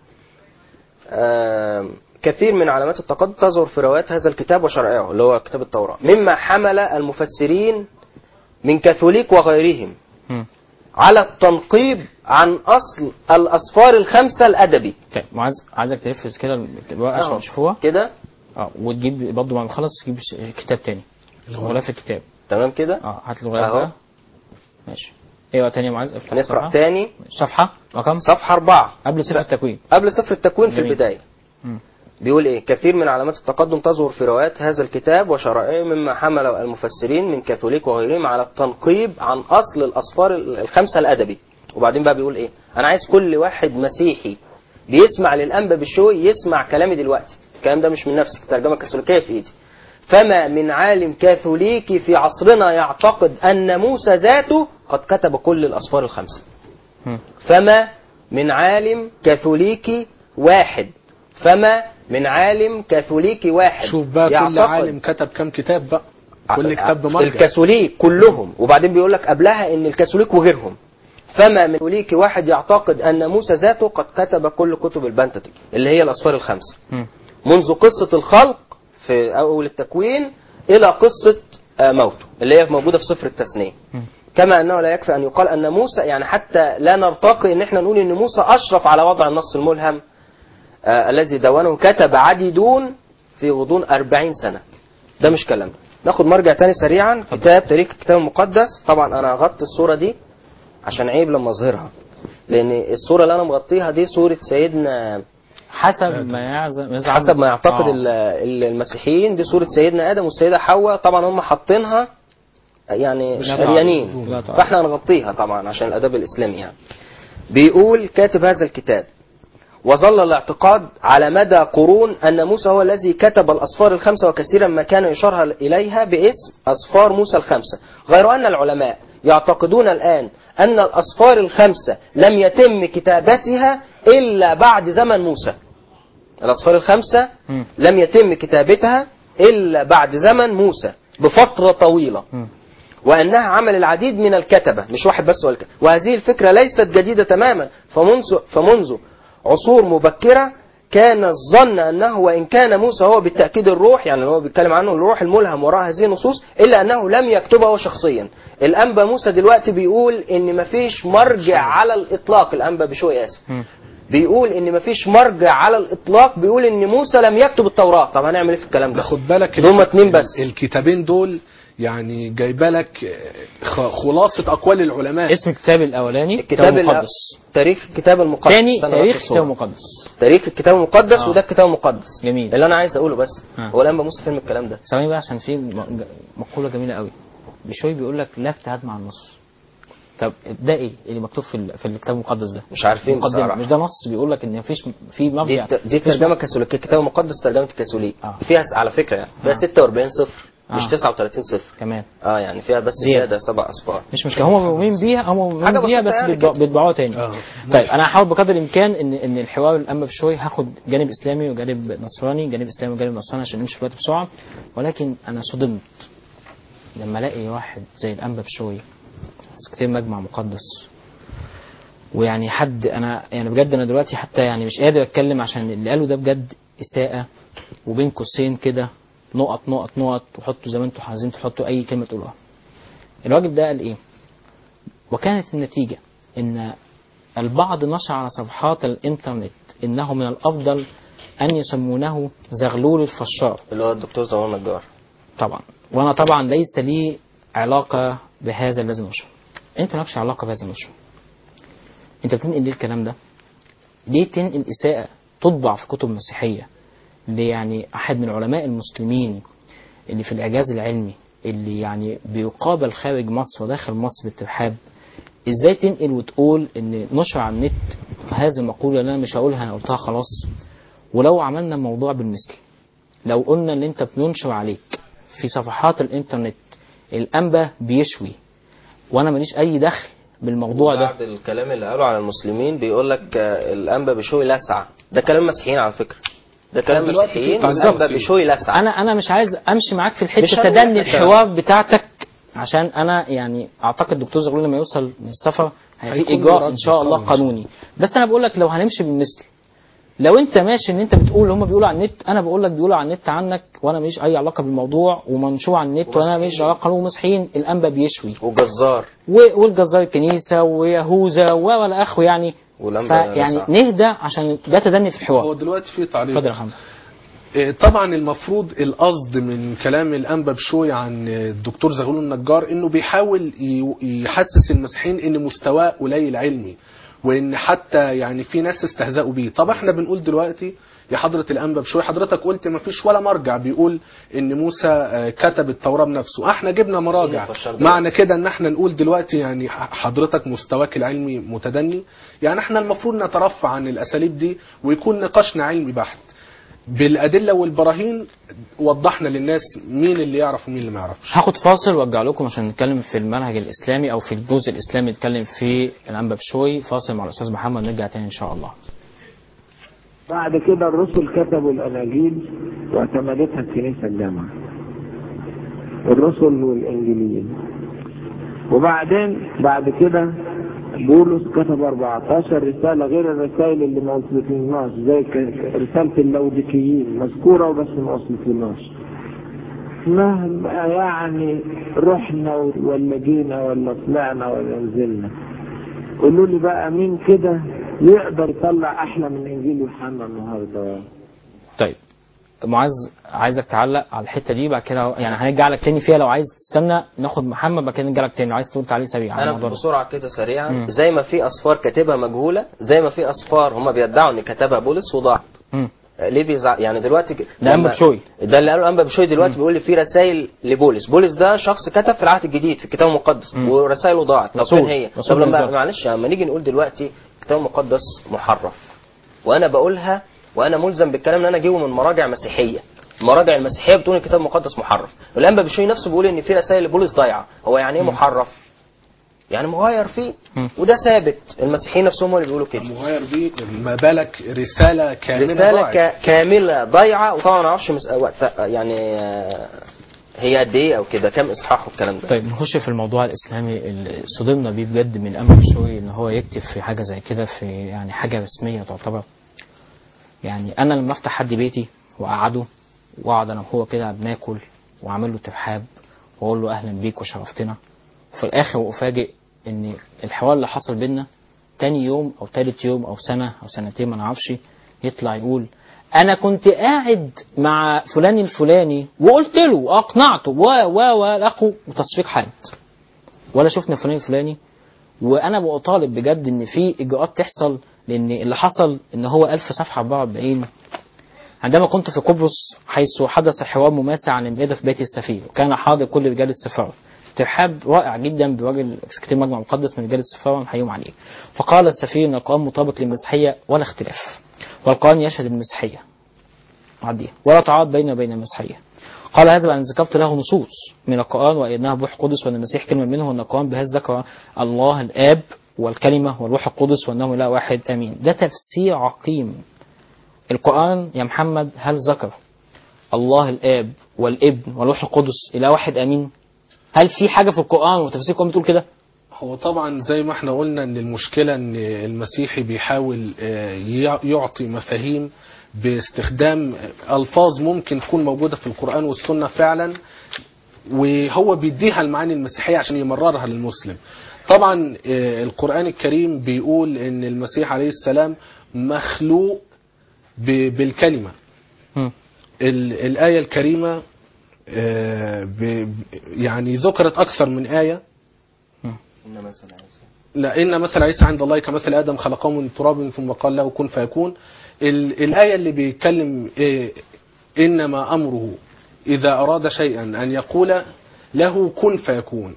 آم، كثير من علامات التقدم تظهر في روايات هذا الكتاب وشرائعه اللي هو كتاب التوراة مما حمل المفسرين من كاثوليك وغيرهم مم. على التنقيب عن أصل الأسفار الخمسة الأدبي طيب معاذ عايزك تلف كده الورقة عشان أهو. نشوفوها كده اه وتجيب برضه بعد ما نخلص تجيب ش- كتاب تاني غلاف الكتاب تمام كده اه هات الغلاف أهو. ده ماشي ايوه تاني يا معاذ افتح نقرأ الصفحة. تاني صفحة رقم صفحة أربعة قبل سفر التكوين قبل سفر التكوين في جميل. البداية مم. بيقول ايه كثير من علامات التقدم تظهر في روايات هذا الكتاب وشرائعه مما حمل المفسرين من كاثوليك وغيرهم على التنقيب عن اصل الاسفار الخمسه الادبي وبعدين بقى بيقول ايه انا عايز كل واحد مسيحي بيسمع للانبا بالشوي يسمع كلامي دلوقتي الكلام ده مش من نفسي الترجمه الكاثوليكيه في ايدي فما من عالم كاثوليكي في عصرنا يعتقد ان موسى ذاته قد كتب كل الاسفار الخمسه مم. فما من عالم كاثوليكي واحد فما من عالم كاثوليكي واحد شوف بقى كل يعتقد- عالم كتب كام كتاب بقى كل كتاب بمرجع الكاثوليك كلهم وبعدين بيقول لك قبلها ان الكاثوليك وغيرهم فما من كاثوليكي واحد يعتقد ان موسى ذاته قد كتب كل كتب البنتتك اللي هي الاسفار الخمسه مم. منذ قصه الخلق في اول التكوين الى قصه آه، موته اللي هي موجوده في سفر التثنيه مم. كما انه لا يكفي ان يقال ان موسى يعني حتى لا نرتقي ان احنا نقول ان موسى اشرف على وضع النص الملهم آه الذي دونه كتب عديدون في غضون أربعين سنة ده مش كلام ناخد مرجع تاني سريعا كتاب تاريخ الكتاب المقدس طبعا انا غطي الصورة دي عشان عيب لما اظهرها لان الصورة اللي انا مغطيها دي صورة سيدنا حسب ما يعزم يزعم حسب ما يعتقد آه. ال- ال- المسيحيين دي صورة سيدنا آدم والسيدة حواء طبعا هم حاطينها يعني مش عريانين لا طبعا. فاحنا هنغطيها طبعا عشان الأدب الإسلامي يعني بيقول كاتب هذا الكتاب وظل الاعتقاد على مدى قرون أن موسى هو الذي كتب الأصفار الخمسة وكثيرا ما كان يشار إليها باسم أصفار موسى الخمسة غير أن العلماء يعتقدون الآن أن الأصفار الخمسة لم يتم كتابتها إلا بعد زمن موسى الأصفار الخمسة مم. لم يتم كتابتها إلا بعد زمن موسى بفترة طويلة مم. وأنها عمل العديد من الكتبة مش واحد بس ولا كتبة. وهذه الفكرة ليست جديدة تماما فمنذ, فمنذ عصور مبكرة كان الظن أنه وإن كان موسى هو بالتأكيد الروح يعني هو بيتكلم عنه الروح الملهم وراء هذه النصوص إلا أنه لم يكتبها هو شخصيا الأنبا موسى دلوقتي بيقول إن مفيش مرجع على الإطلاق الأنبا بشوي آسف مم. بيقول ان مفيش مرجع على الاطلاق بيقول ان موسى لم يكتب التوراه طب هنعمل ايه في الكلام ده ده خد بالك دول اتنين بس الكتابين دول يعني جايبه لك خ- خلاصة أقوال العلماء اسم الكتاب الاولاني الكتاب كتاب الأ- المقدس تاريخ الكتاب المقدس تاني استنى تاريخ بس الكتاب الصورة. المقدس تاريخ الكتاب المقدس آه. وده الكتاب المقدس جميل. اللي انا عايز اقوله بس آه. هو الانبا موسى فين الكلام ده ثواني بقى عشان في م- مقوله جميله قوي بشوي بيقول لك لا اجتهاد مع النص طب ده ايه اللي مكتوب في ال- في الكتاب المقدس ده مش عارفين مقدمة. بصراحه مش ده نص بيقول لك ان مفيش في دي مرجع دي مفيش ترجمه كاثوليكيه الكتاب المقدس ترجمه كاثوليك آه. فيها س- على فكره يعني فيها آه. 46 صفر مش آه. 39 صفر كمان اه يعني فيها بس زيادة. زياده سبع اصفار مش مشكله هم مؤمنين بيها هم مؤمنين حاجة بيها بسيطة بس يعني بيطبع- كده. بيطبعوها تاني آه. طيب انا هحاول بقدر الامكان ان ان الحوار الانبا بشوي هاخد جانب اسلامي وجانب نصراني جانب اسلامي وجانب نصراني عشان نمشي في الوقت بسرعه ولكن انا صدمت لما الاقي واحد زي الانبا بشوي كتاب مجمع مقدس ويعني حد انا يعني بجد انا دلوقتي حتى يعني مش قادر اتكلم عشان اللي قاله ده بجد اساءه وبين قوسين كده نقط نقط نقط وحطوا زي ما انتوا عايزين تحطوا اي كلمه تقولوها الراجل ده قال ايه وكانت النتيجة ان البعض نشر على صفحات الانترنت انه من الافضل ان يسمونه زغلول الفشار اللي هو الدكتور زمان النجار طبعا وانا طبعا ليس لي علاقة بهذا الذي نشر انت مالكش علاقة بهذا النشر انت بتنقل ليه الكلام ده ليه تنقل اساءة تطبع في كتب مسيحية اللي يعني احد من علماء المسلمين اللي في الاعجاز العلمي اللي يعني بيقابل خارج مصر وداخل مصر بالترحاب ازاي تنقل وتقول ان نشر على النت هذه المقولة اللي انا مش هقولها انا قلتها خلاص ولو عملنا موضوع بالمثل لو قلنا ان انت بينشر عليك في صفحات الانترنت الانبا بيشوي وانا ماليش اي دخل بالموضوع ده بعد الكلام اللي قاله على المسلمين بيقول لك آه، الانبا بشوي لسعه ده كلام مسيحيين على فكره ده كلام دلوقتي في مسيحيين تعليق الانبا مسيحي. بشوي لسعه انا انا مش عايز امشي معاك في مش الحته هنقول تدني إحنا الحوار بتاعتك عشان انا يعني اعتقد دكتور زغلول لما يوصل من السفر هيبقى في هيكون اجراء له ان رد شاء الله قوي. قانوني بس انا بقول لك لو هنمشي بالمثل لو انت ماشي ان انت بتقول هم بيقولوا على النت انا بقول لك بيقولوا على النت عنك وانا ماليش اي علاقه بالموضوع ومنشور على النت وانا ماليش علاقه ومسيحيين الانبا بيشوي وجزار و- والجزار الكنيسه ويهوذا و- والى اخره يعني والانبا فيعني لسعة. نهدى عشان ده تدني في هو الحوار دلوقتي في تعليق اتفضل يا محمد إيه، طبعا المفروض القصد من كلام الانبا بشوي عن الدكتور زغلول النجار انه بيحاول ي- يحسس المسيحيين ان مستواه قليل علمي وان حتى يعني في ناس استهزأوا بيه طب احنا بنقول دلوقتي يا حضرة الأنبا بشوي حضرتك قلت ما فيش ولا مرجع بيقول ان موسى آه، كتب التوراة بنفسه احنا جبنا مراجع فشار دلوقتي. معنى كده ان احنا نقول دلوقتي يعني ح- حضرتك مستواك العلمي متدني يعني احنا المفروض نترفع عن الاساليب دي ويكون نقاشنا علمي بحت بالادله والبراهين وضحنا للناس مين اللي يعرف ومين اللي ما يعرفش هاخد فاصل وارجع لكم عشان نتكلم في المنهج الاسلامي او في الجزء الاسلامي نتكلم في الانبا بشوي فاصل مع الاستاذ محمد نرجع تاني ان شاء الله بعد كده الرسل كتبوا الاناجيل واعتمدتها الكنيسه الجامعه الرسل والانجيليين وبعدين بعد كده بولس كتب 14 رسالة غير الرسائل اللي ما وصلتلناش زي ك- رسالة اللوديكيين مذكورة وبس ما وصلتلناش مهما يعني رحنا ولا جينا ولا طلعنا ولا نزلنا قولوا لي بقى مين كده يقدر يطلع احلى من انجيل يوحنا النهارده طيب معاذ عايزك تعلق على الحته دي بعد كده يعني هنرجع لك تاني فيها لو عايز تستنى ناخد محمد بعد كده نرجع لك تاني لو عايز تقول تعليق سريع على انا الموضوع ده بسرعه كده سريعا مم. زي ما في اسفار كاتبها مجهوله زي ما في اسفار هم بيدعوا ان كتبها بولس وضاعت مم. ليه بيزع يعني دلوقتي ك- ده أنبا لما- بشوي. ده اللي قاله انبا بشوي دلوقتي بيقول لي في رسائل لبولس بولس ده شخص كتب في العهد الجديد في الكتاب المقدس مم. ورسائله ضاعت طب رسول. فين هي رسول طب لما بالظبط. معلش لما نيجي نقول دلوقتي الكتاب المقدس محرف وانا بقولها وانا ملزم بالكلام ان انا اجيبه من مراجع مسيحيه المراجع المسيحيه بتقول الكتاب المقدس محرف والانبا بشوي نفسه بيقول ان في رسائل لبولس ضايعه هو يعني ايه محرف يعني مغير فيه مم. وده ثابت المسيحيين نفسهم هم اللي بيقولوا كده مغير بيه ما بالك رسالة كاملة رسالة ضاعت. ك- كاملة ضايعة وطبعا ما اعرفش مس... وقت يعني آه، هي قد ايه او كده كام اصحاح والكلام ده طيب نخش في الموضوع الاسلامي اللي صدمنا بيه بجد من امل الشوي ان هو يكتب في حاجه زي كده في يعني حاجه رسميه تعتبر يعني انا لما افتح حد بيتي واقعده واقعد انا وهو كده بناكل واعمل له ترحاب واقول له اهلا بيك وشرفتنا وفي الاخر افاجئ ان الحوار اللي حصل بينا تاني يوم او تالت يوم او سنه او سنتين ما نعرفش يطلع يقول انا كنت قاعد مع فلان الفلاني وقلت له واقنعته و و و لاخو وتصفيق حاد ولا شفنا فلان الفلاني وانا بطالب بجد ان في اجراءات تحصل لان اللي حصل ان هو 1000 صفحه 44 عندما كنت في قبرص حيث حدث حوار مماسة عن المائدة في بيت السفير وكان حاضر كل رجال السفارة ترحاب رائع جدا براجل سكرتير مجمع مقدس من رجال السفارة نحييهم عليه فقال السفير ان القرآن مطابق للمسيحية ولا اختلاف والقرآن يشهد المسيحية عديها ولا تعارض بينه وبين المسيحية قال هذا بأن ذكرت له نصوص من القرآن وأنها بروح قدس وأن المسيح كلمة منه وأن القرآن بهذا ذكر الله الآب والكلمة والروح القدس وأنه إله واحد آمين ده تفسير عقيم القرآن يا محمد هل ذكر الله الآب والابن والروح القدس إله واحد آمين هل في حاجة في القرآن وتفسير القرآن بتقول كده هو طبعا زي ما احنا قلنا ان المشكلة ان المسيحي بيحاول آه، يع- يعطي مفاهيم باستخدام الفاظ ممكن تكون موجودة في القرآن والسنة فعلا وهو بيديها المعاني المسيحية عشان يمررها للمسلم طبعا آه، القرآن الكريم بيقول ان المسيح عليه السلام مخلوق ب- بالكلمة مم. ال- الآية الكريمة آه، ب- يعني ذكرت أكثر من آية لا إن مثل عيسى عند الله كمثل آدم خلقه من تراب ثم قال له كن فيكون ال- الآية اللي بيتكلم إيه، إنما أمره إذا أراد شيئا أن يقول له كن فيكون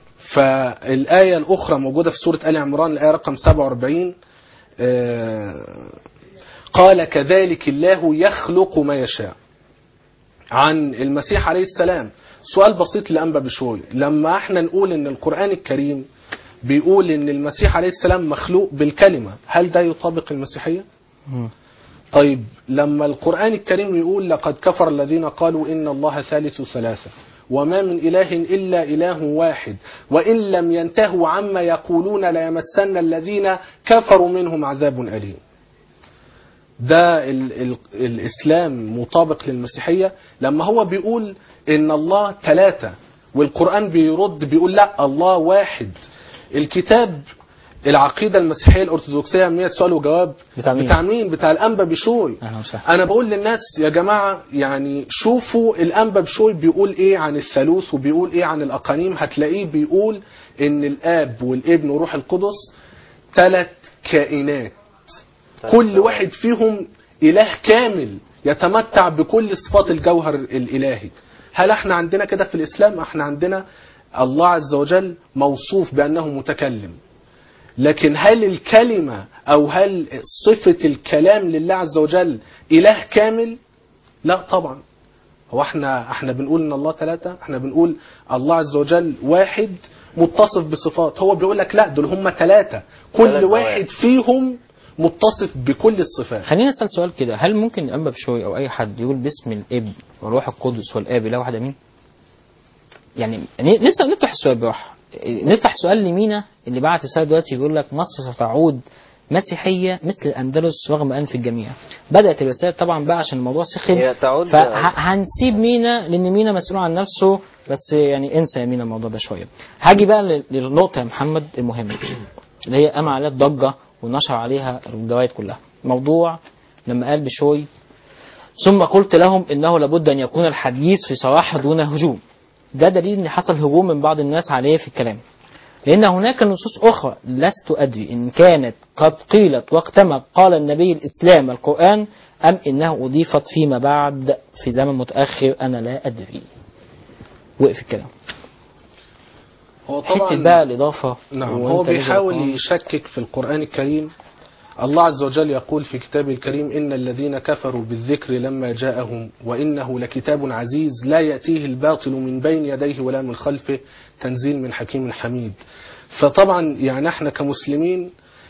فالآية الأخرى موجودة في سورة آل عمران الآية رقم 47 آه، قال كذلك الله يخلق ما يشاء عن المسيح عليه السلام سؤال بسيط لأنبا بشوي لما احنا نقول ان القرآن الكريم بيقول ان المسيح عليه السلام مخلوق بالكلمة هل ده يطابق المسيحية؟ مم. طيب لما القرآن الكريم يقول لقد كفر الذين قالوا إن الله ثالث ثلاثة وما من إله إلا إله واحد وإن لم ينتهوا عما يقولون ليمسن الذين كفروا منهم عذاب أليم ده ال ال الإسلام مطابق للمسيحية لما هو بيقول إن الله ثلاثة والقرآن بيرد بيقول لا الله واحد الكتاب العقيدة المسيحية الأرثوذكسية 100 سؤال وجواب بتاع مين؟ بتاع مين بتاع الأنبا بشوي أهلا وسهلا انا بقول للناس يا جماعه يعني شوفوا الانبا بشوي بيقول ايه عن الثالوث وبيقول ايه عن الاقانيم هتلاقيه بيقول ان الاب والابن وروح القدس ثلاث كائنات كل واحد فيهم اله كامل يتمتع بكل صفات الجوهر الالهي هل احنا عندنا كده في الاسلام احنا عندنا الله عز وجل موصوف بانه متكلم لكن هل الكلمة أو هل صفة الكلام لله عز وجل إله كامل؟ لا طبعا هو احنا احنا بنقول ان الله ثلاثة احنا بنقول الله عز وجل واحد متصف بصفات هو بيقول لك لا دول هم ثلاثة كل ثلاث واحد زوايا. فيهم متصف بكل الصفات خلينا نسأل سؤال كده هل ممكن الأنبا بشوي أو أي حد يقول باسم الابن والروح القدس والآب إله واحد أمين؟ يعني ن- نسأل نفتح السؤال براحة نفتح سؤال لمينا اللي بعت رسالة دلوقتي بيقول لك مصر ستعود مسيحيه مثل الاندلس رغم انف الجميع بدات الرسائل طبعا بقى عشان الموضوع سخن هي تعود- فهنسيب مينا لان مينا مسؤول عن نفسه بس يعني انسى يا مينا الموضوع ده شويه هاجي بقى لل- للنقطه يا محمد المهمه اللي هي قام عليها الضجه ونشر عليها الجوائد كلها موضوع لما قال بشوي ثم قلت لهم انه لابد ان يكون الحديث في صراحه دون هجوم ده دليل ان حصل هجوم من بعض الناس عليه في الكلام لان هناك نصوص اخرى لست ادري ان كانت قد قيلت وقتما قال النبي الاسلام القران ام انها اضيفت فيما بعد في زمن متاخر انا لا ادري وقف الكلام هو حته بقى الاضافه نعم وأنت هو لازم بيحاول تكون- يشكك في القرآن الكريم الله عز وجل يقول في كتابه الكريم إن الذين كفروا بالذكر لما جاءهم وإنه لكتاب عزيز لا يأتيه الباطل من بين يديه ولا من خلفه تنزيل من حكيم حميد فطبعا يعني احنا كمسلمين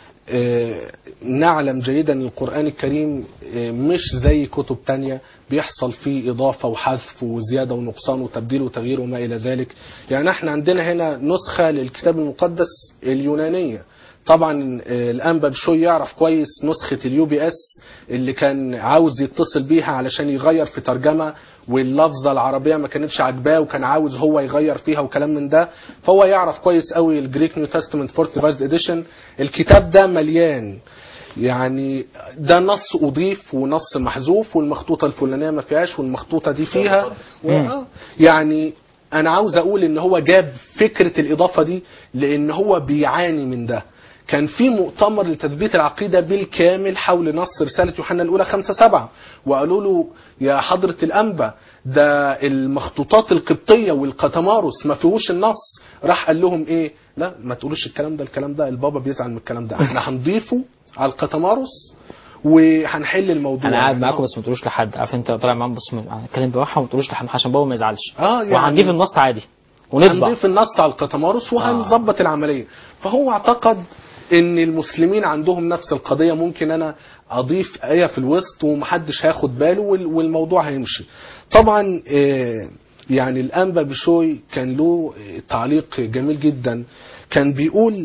آه، نعلم جيدا ان القرآن الكريم آه، مش زي كتب تانية بيحصل فيه إضافة وحذف وزيادة ونقصان وتبديل وتغيير وما إلى ذلك يعني احنا عندنا هنا نسخة للكتاب المقدس اليونانية طبعا آه، الأنبا بشوي يعرف كويس نسخة اليو بي اس اللي كان عاوز يتصل بيها علشان يغير في ترجمة واللفظة العربية ما كانتش عاجباه وكان عاوز هو يغير فيها وكلام من ده فهو يعرف كويس قوي الجريك نيو تestament فورث ريفايزد اديشن الكتاب ده مليان يعني ده نص اضيف ونص محذوف والمخطوطه الفلانيه ما فيهاش والمخطوطه دي فيها و... آه. يعني انا عاوز اقول ان هو جاب فكره الاضافه دي لان هو بيعاني من ده كان في مؤتمر لتثبيت العقيده بالكامل حول نص رساله يوحنا الاولى 5 7 وقالوا له يا حضره الانبا ده المخطوطات القبطيه والقطمارس ما فيهوش النص راح قال لهم ايه لا ما تقولوش الكلام ده الكلام ده البابا بيزعل من الكلام ده احنا هنضيفه على القطمارس وهنحل الموضوع انا قاعد يعني معاكم آه. بس ما تقولوش لحد عارف انت طالع معاهم بس اتكلم بواحد وما تقولوش لحد عشان بابا ما يزعلش اه يعني وهنضيف النص عادي ونطبع هنضيف النص على القطمارس وهنظبط العمليه فهو اعتقد ان المسلمين عندهم نفس القضيه ممكن انا اضيف ايه في الوسط ومحدش هياخد باله وال- والموضوع هيمشي طبعا آه، يعني الانبا بشوي كان له آه، تعليق جميل جدا كان بيقول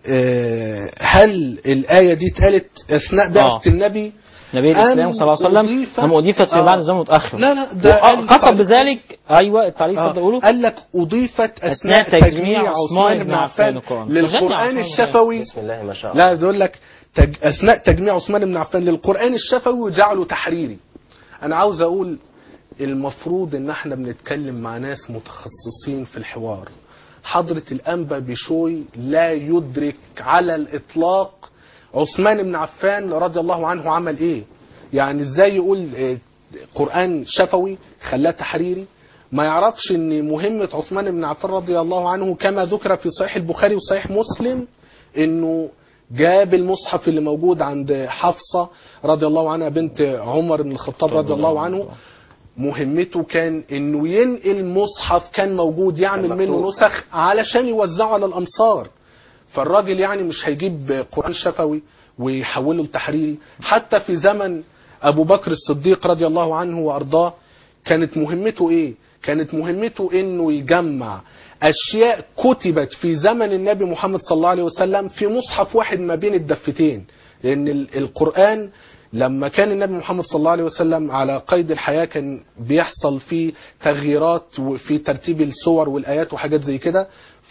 آه، هل الايه دي اتقالت اثناء بعثه آه. النبي نبي الاسلام أم صلى الله عليه وسلم أضيفت- لما اضيفت في آه. بعد زمن متاخر لا لا ده قال قصد تعليق- بذلك ايوه التعليق آه. اتفضل قوله قال لك أضيفت أثناء أثناء تجميع تجميع عثمان بن عفان القرآن. للقرآن عثمان بن الشفوي بسم الله ما شاء الله لا بيقول لك تج... أثناء تجميع عثمان بن عفان للقرآن الشفوي جعله تحريري أنا عاوز أقول المفروض إن احنا بنتكلم مع ناس متخصصين في الحوار حضرة الأنبا بشوي لا يدرك على الإطلاق عثمان بن عفان رضي الله عنه عمل إيه يعني إزاي يقول آه، قرآن شفوي خلاه تحريري ما يعرفش ان مهمة عثمان بن عفان رضي الله عنه كما ذكر في صحيح البخاري وصحيح مسلم انه جاب المصحف اللي موجود عند حفصة رضي الله عنها بنت عمر بن الخطاب رضي الله عنه مهمته كان انه ينقل مصحف كان موجود يعمل منه نسخ علشان يوزعه على الامصار فالراجل يعني مش هيجيب قرآن شفوي ويحوله لتحريري حتى في زمن أبو بكر الصديق رضي الله عنه وأرضاه كانت مهمته إيه؟ كانت مهمته إنه يجمع أشياء كتبت في زمن النبي محمد صلى الله عليه وسلم في مصحف واحد ما بين الدفتين لأن ال- القرآن لما كان النبي محمد صلى الله عليه وسلم على قيد الحياة كان بيحصل فيه تغييرات وفي ترتيب السور والآيات وحاجات زي كده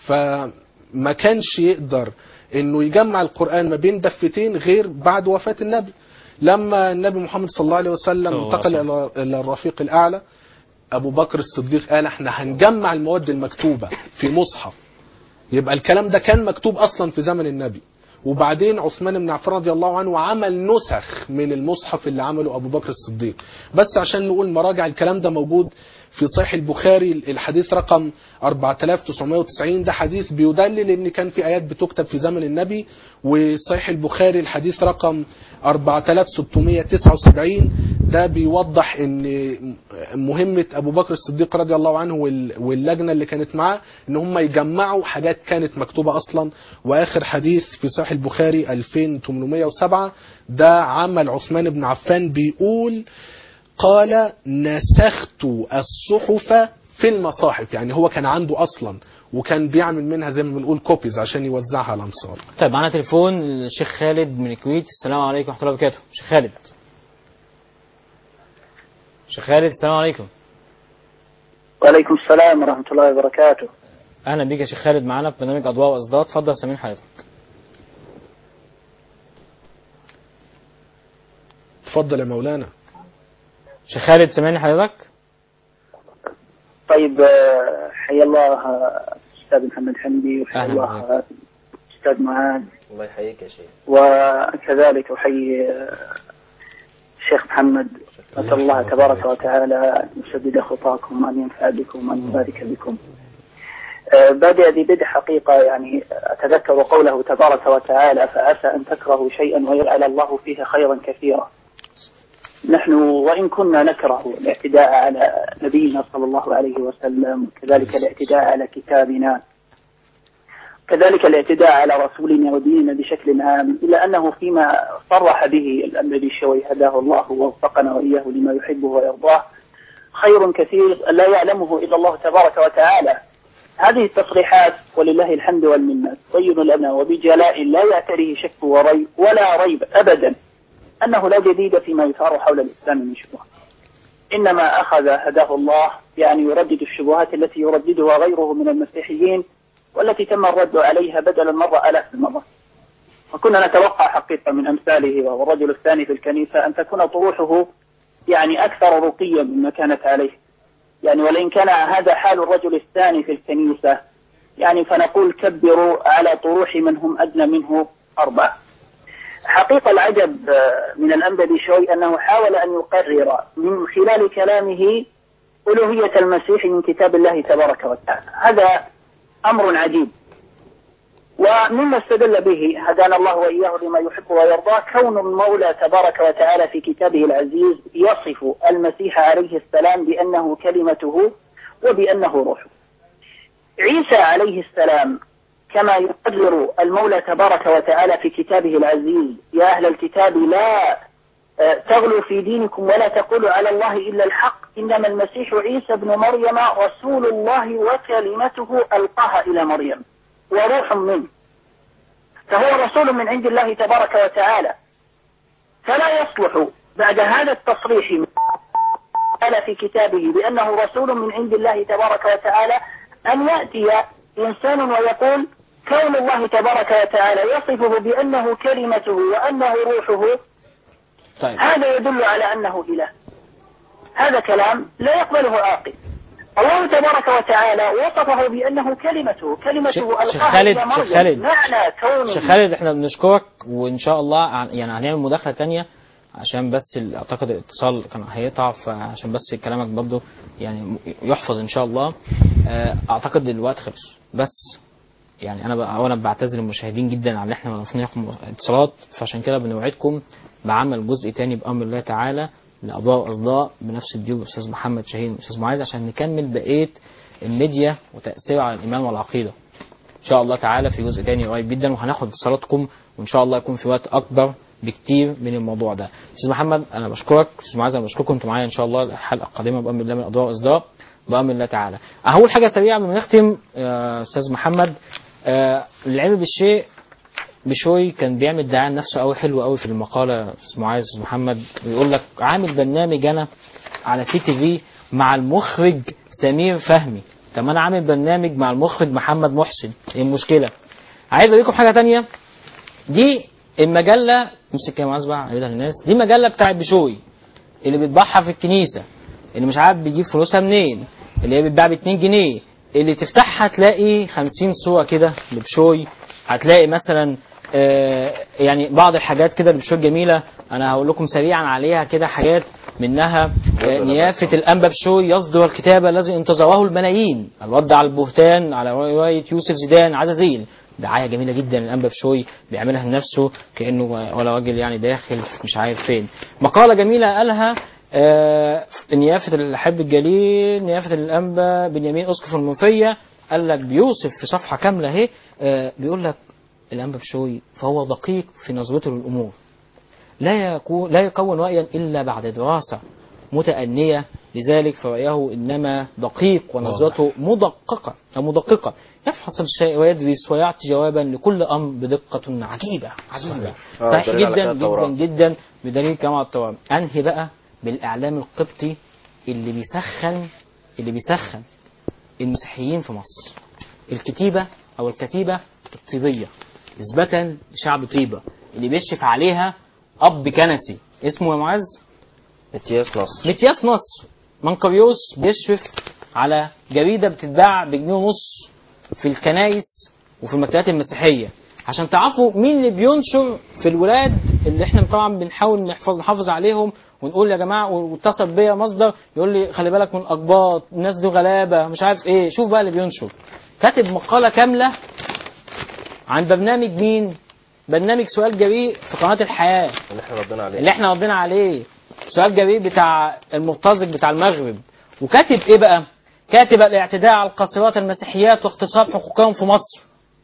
فما كانش يقدر انه يجمع القرآن ما بين دفتين غير بعد وفاة النبي لما النبي محمد صلى الله عليه وسلم صلى الله انتقل عليه إلى- الى الرفيق الاعلى ابو بكر الصديق قال احنا هنجمع المواد المكتوبة في مصحف يبقى الكلام ده كان مكتوب اصلا في زمن النبي وبعدين عثمان بن عفان رضي الله عنه عمل نسخ من المصحف اللي عمله ابو بكر الصديق بس عشان نقول مراجع الكلام ده موجود في صحيح البخاري الحديث رقم 4990 ده حديث بيدلل ان كان في ايات بتكتب في زمن النبي وصحيح البخاري الحديث رقم 4679 ده بيوضح ان مهمة ابو بكر الصديق رضي الله عنه وال- واللجنة اللي كانت معاه ان هم يجمعوا حاجات كانت مكتوبة اصلا واخر حديث في صحيح البخاري 2807 ده عمل عثمان بن عفان بيقول قال نسخت الصحف في المصاحف يعني هو كان عنده اصلا وكان بيعمل منها زي ما بنقول كوبيز عشان يوزعها على الانصار طيب معانا تليفون الشيخ خالد من الكويت السلام عليكم ورحمه الله وبركاته شيخ خالد شيخ خالد السلام عليكم وعليكم السلام ورحمة الله وبركاته اهلا بيك يا شيخ خالد معانا في برنامج اضواء واصداد اتفضل سامعين حضرتك اتفضل يا مولانا شيخ خالد سامعني حضرتك طيب آه، حيا الله آه، أستاذ محمد حمدي وحيا أهلا الله بك. آه، أستاذ معاذ الله يحييك يا شيخ وكذلك أحيي آه، الشيخ محمد أسأل الله تبارك وتعالى أن يسدد خطاكم وأن ينفع بكم وأن يبارك بكم آه، بادئ ذي بدء حقيقة يعني أتذكر قوله تبارك وتعالى فعسى أن تكرهوا شيئا ويجعل الله فيه خيرا كثيرا نحن وإن كنا نكره الاعتداء على نبينا صلى الله عليه وسلم كذلك الاعتداء على كتابنا كذلك الاعتداء على رسولنا وديننا بشكل عام إلا أنه فيما صرح به الأنبي الشوي هداه الله ووفقنا وإياه لما يحبه ويرضاه خير كثير لا يعلمه إلا الله تبارك وتعالى هذه التصريحات ولله الحمد والمنة تبين لنا وبجلاء لا يعتريه شك وريب ولا ريب أبدا أنه لا جديد فيما يثار حول الإسلام من شبهة إنما أخذ هداه الله يعني يردد الشبهات التي يرددها غيره من المسيحيين والتي تم الرد عليها بدلا مرة آلاف المرة وكنا نتوقع حقيقة من أمثاله وهو الرجل الثاني في الكنيسة أن تكون طروحه يعني أكثر رقيا مما كانت عليه يعني ولئن كان هذا حال الرجل الثاني في الكنيسة يعني فنقول كبروا على طروح من هم أدنى منه أربعة حقيقة العجب آه، من الأنبدي شوي أنه حاول أن يقرر من خلال كلامه ألوهية المسيح من كتاب الله تبارك وتعالى هذا أمر عجيب ومما استدل به هدانا الله وإياه لما يحب ويرضاه كون المولى تبارك وتعالى في كتابه العزيز يصف المسيح عليه السلام بأنه كلمته وبأنه روحه عيسى عليه السلام كما يقرر المولى تبارك وتعالى في كتابه العزيز يا أهل الكتاب لا آه، تغلوا في دينكم ولا تقولوا على الله إلا الحق إنما المسيح عيسى ابن مريم رسول الله وكلمته ألقاها إلى مريم وروح منه فهو رسول من عند الله تبارك وتعالى فلا يصلح بعد هذا التصريح من قال في كتابه بأنه رسول من عند الله تبارك وتعالى أن يأتي إنسان ويقول كون الله تبارك وتعالى يصفه بأنه كلمته وأنه روحه طيب هذا يدل على أنه إله هذا كلام لا يقبله عاقل الله تبارك وتعالى وصفه بأنه كلمته كلمته شيخ- ألقاها شيخ خالد- إلى شيخ مريم. خالد. معنى كونه شيخ خالد احنا بنشكرك وان شاء الله عن- يعني هنعمل مداخله تانية عشان بس ال- اعتقد الاتصال كان هيقطع فعشان بس كلامك برضه يعني م- يحفظ ان شاء الله اه، اعتقد الوقت خلص بس يعني انا بقى وانا بعتذر المشاهدين جدا على ان احنا ما عرفناش ناخد اتصالات فعشان كده بنوعدكم بعمل جزء تاني بامر الله تعالى لاضواء واصداء بنفس الديو استاذ محمد شاهين واستاذ معاذ عشان نكمل بقيه الميديا وتاثيرها على الايمان والعقيده ان شاء الله تعالى في جزء تاني قريب جدا وهناخد اتصالاتكم وان شاء الله يكون في وقت اكبر بكتير من الموضوع ده استاذ محمد انا بشكرك استاذ معاذ انا بشكركم انتوا معايا ان شاء الله الحلقه القادمه بامر الله من اضواء واصداء بامر الله تعالى اول حاجه سريعه قبل ما نختم يا استاذ محمد آه، العلم بالشيء بشوي كان بيعمل دعايه لنفسه قوي حلو قوي في المقاله استاذ معاذ استاذ محمد بيقول لك عامل برنامج انا على سي تي في مع المخرج سمير فهمي طب انا عامل برنامج مع المخرج محمد محسن ايه المشكله عايز اوريكم حاجه تانية دي المجله امسك يا معاذ بقى عيدها للناس دي مجله بتاعت بشوي اللي بتباعها في الكنيسه اللي مش عارف بيجيب فلوسها منين اللي هي بتباع ب 2 جنيه اللي تفتحها تلاقي 50 صوره كده لبشوي هتلاقي مثلا آه، يعني بعض الحاجات كده لبشوي جميله انا هقول لكم سريعا عليها كده حاجات منها آه، نيافه الانبا بشوي يصدر الكتاب الذي انتظره الملايين الرد على البهتان على روايه يوسف زيدان عزازيل دعايه جميله جدا الانبا بشوي بيعملها لنفسه كانه ولا راجل يعني داخل مش عارف فين مقاله جميله قالها آه، نيافة الحب الجليل نيافة الأنبا بنيامين أسقف المنوفية قال لك بيوصف في صفحة كاملة اهي آه، بيقول لك الأنبا بشوي فهو دقيق في نظرته للأمور لا يكون لا يكون رأيا إلا بعد دراسة متأنية لذلك فرأيه إنما دقيق ونظرته مدققة أو مدققة يفحص الشيء ويدرس ويعطي جوابا لكل أمر بدقة عجيبة عجيبة آه، صحيح دليل على جدا كده التوراة. جدا جدا بدليل كما التوراة أنهي بقى بالإعلام القبطي اللي بيسخن اللي بيسخن المسيحيين في مصر الكتيبة أو الكتيبة الطيبية إثباتا لشعب طيبة اللي بيشرف عليها أب كنسي اسمه يا معاذ متياس نصر متياس نصر منقريوس بيشرف على جريدة بتتباع بجنيه ونص في الكنايس وفي المكتبات المسيحية عشان تعرفوا مين اللي بينشر في الولاد اللي احنا طبعا بنحاول نحفظ نحافظ عليهم ونقول يا جماعه واتصل بيا مصدر يقول لي خلي بالك من اقباط الناس دي غلابه مش عارف ايه شوف بقى اللي بينشر كاتب مقاله كامله عن برنامج مين برنامج سؤال جريء في قناه الحياه اللي احنا ردينا عليه اللي احنا ردينا عليه سؤال جريء بتاع المرتزق بتاع المغرب وكاتب ايه بقى كاتب الاعتداء على القاصرات المسيحيات واغتصاب حقوقهم في مصر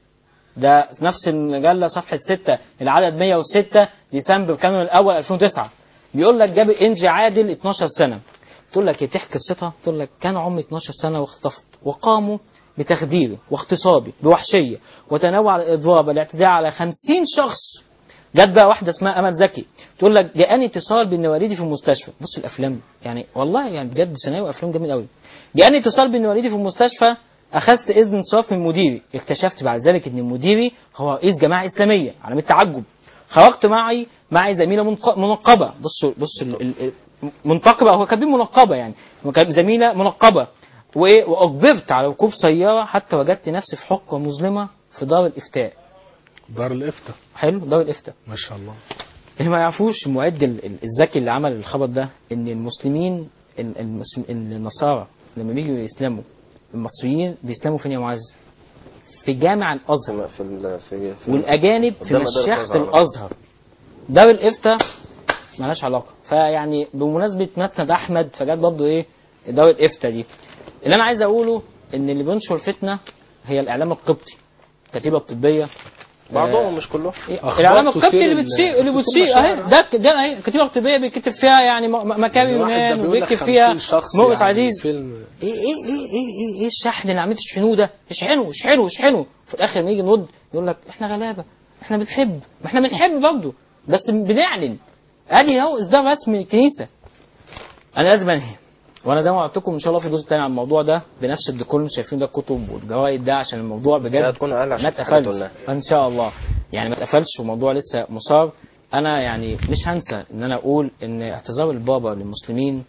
ده نفس المجله صفحه 6 العدد 106 ديسمبر كانون الاول 2009 بيقول لك جاب انجي عادل 12 سنه تقول لك إيه؟ تحكي قصتها تقول لك كان عمري 12 سنه واختطفت وقاموا بتخديري واغتصابي بوحشيه وتنوع الاضراب والاعتداء على 50 شخص جت بقى واحده اسمها امل زكي تقول لك جاءني اتصال بان والدي في المستشفى بص الافلام يعني والله يعني بجد سيناريو افلام جميل قوي جاءني اتصال بان والدي في المستشفى اخذت اذن انصراف من مديري اكتشفت بعد ذلك ان مديري هو رئيس جماعه اسلاميه علامه تعجب خرجت معي معي زميله منق- منقبه بصوا بص ال- ال- ال- منتقبه هو كان منقبه يعني هو كان زميله منقبه وايه واجبرت على ركوب سياره حتى وجدت نفسي في حقبه مظلمه في دار الافتاء دار الافتاء حلو دار الافتاء ما شاء الله اللي ما يعرفوش المعد ال- ال- الذكي اللي عمل الخبر ده ان المسلمين ال- المسلم النصارى لما بيجوا يسلموا المصريين بيسلموا فين يا معاذ؟ في جامع الازهر في ال- في في والاجانب في قدام مدارس مشيخه الأزهر. الازهر دار الافتاء ملهاش علاقه فيعني بمناسبه مسند احمد فجت برضه ايه دار الافتاء دي اللي انا عايز اقوله ان اللي بينشر فتنه هي الاعلام القبطي الكتيبه الطبيه بعضهم مش كلهم أخبار الاعلام القبطي تثير اللي ال- بتشير اللي تثير بتشير اهي مشاعر. ده ده اهي الكتيبه الطبيه بيكتب فيها يعني م- م- مكارم الواحد ده يونان بيقول لك وبيكتب 50 فيها شخص مؤنس يعني عزيز فيلم ايه ايه ايه ايه ايه, إيه الشحن اللي عمال تشحنوه ده اشحنوا اشحنوا اشحنوا في الاخر نيجي نرد يقول لك احنا غلابه احنا بنحب ما احنا بنحب برضه بس بنعلن ادي اهو اصدار رسمي الكنيسه انا لازم انهي وانا زي ما قلت لكم ان شاء الله في جزء تاني عن الموضوع ده بنفس الديكور اللي شايفين ده الكتب والجوائد ده عشان الموضوع بجد لا تكون اقل ما عشان في حاجات اتقفلش قلناها ان شاء الله يعني ما اتقفلش والموضوع لسه مثار انا يعني مش هنسى ان انا اقول ان اعتذار البابا للمسلمين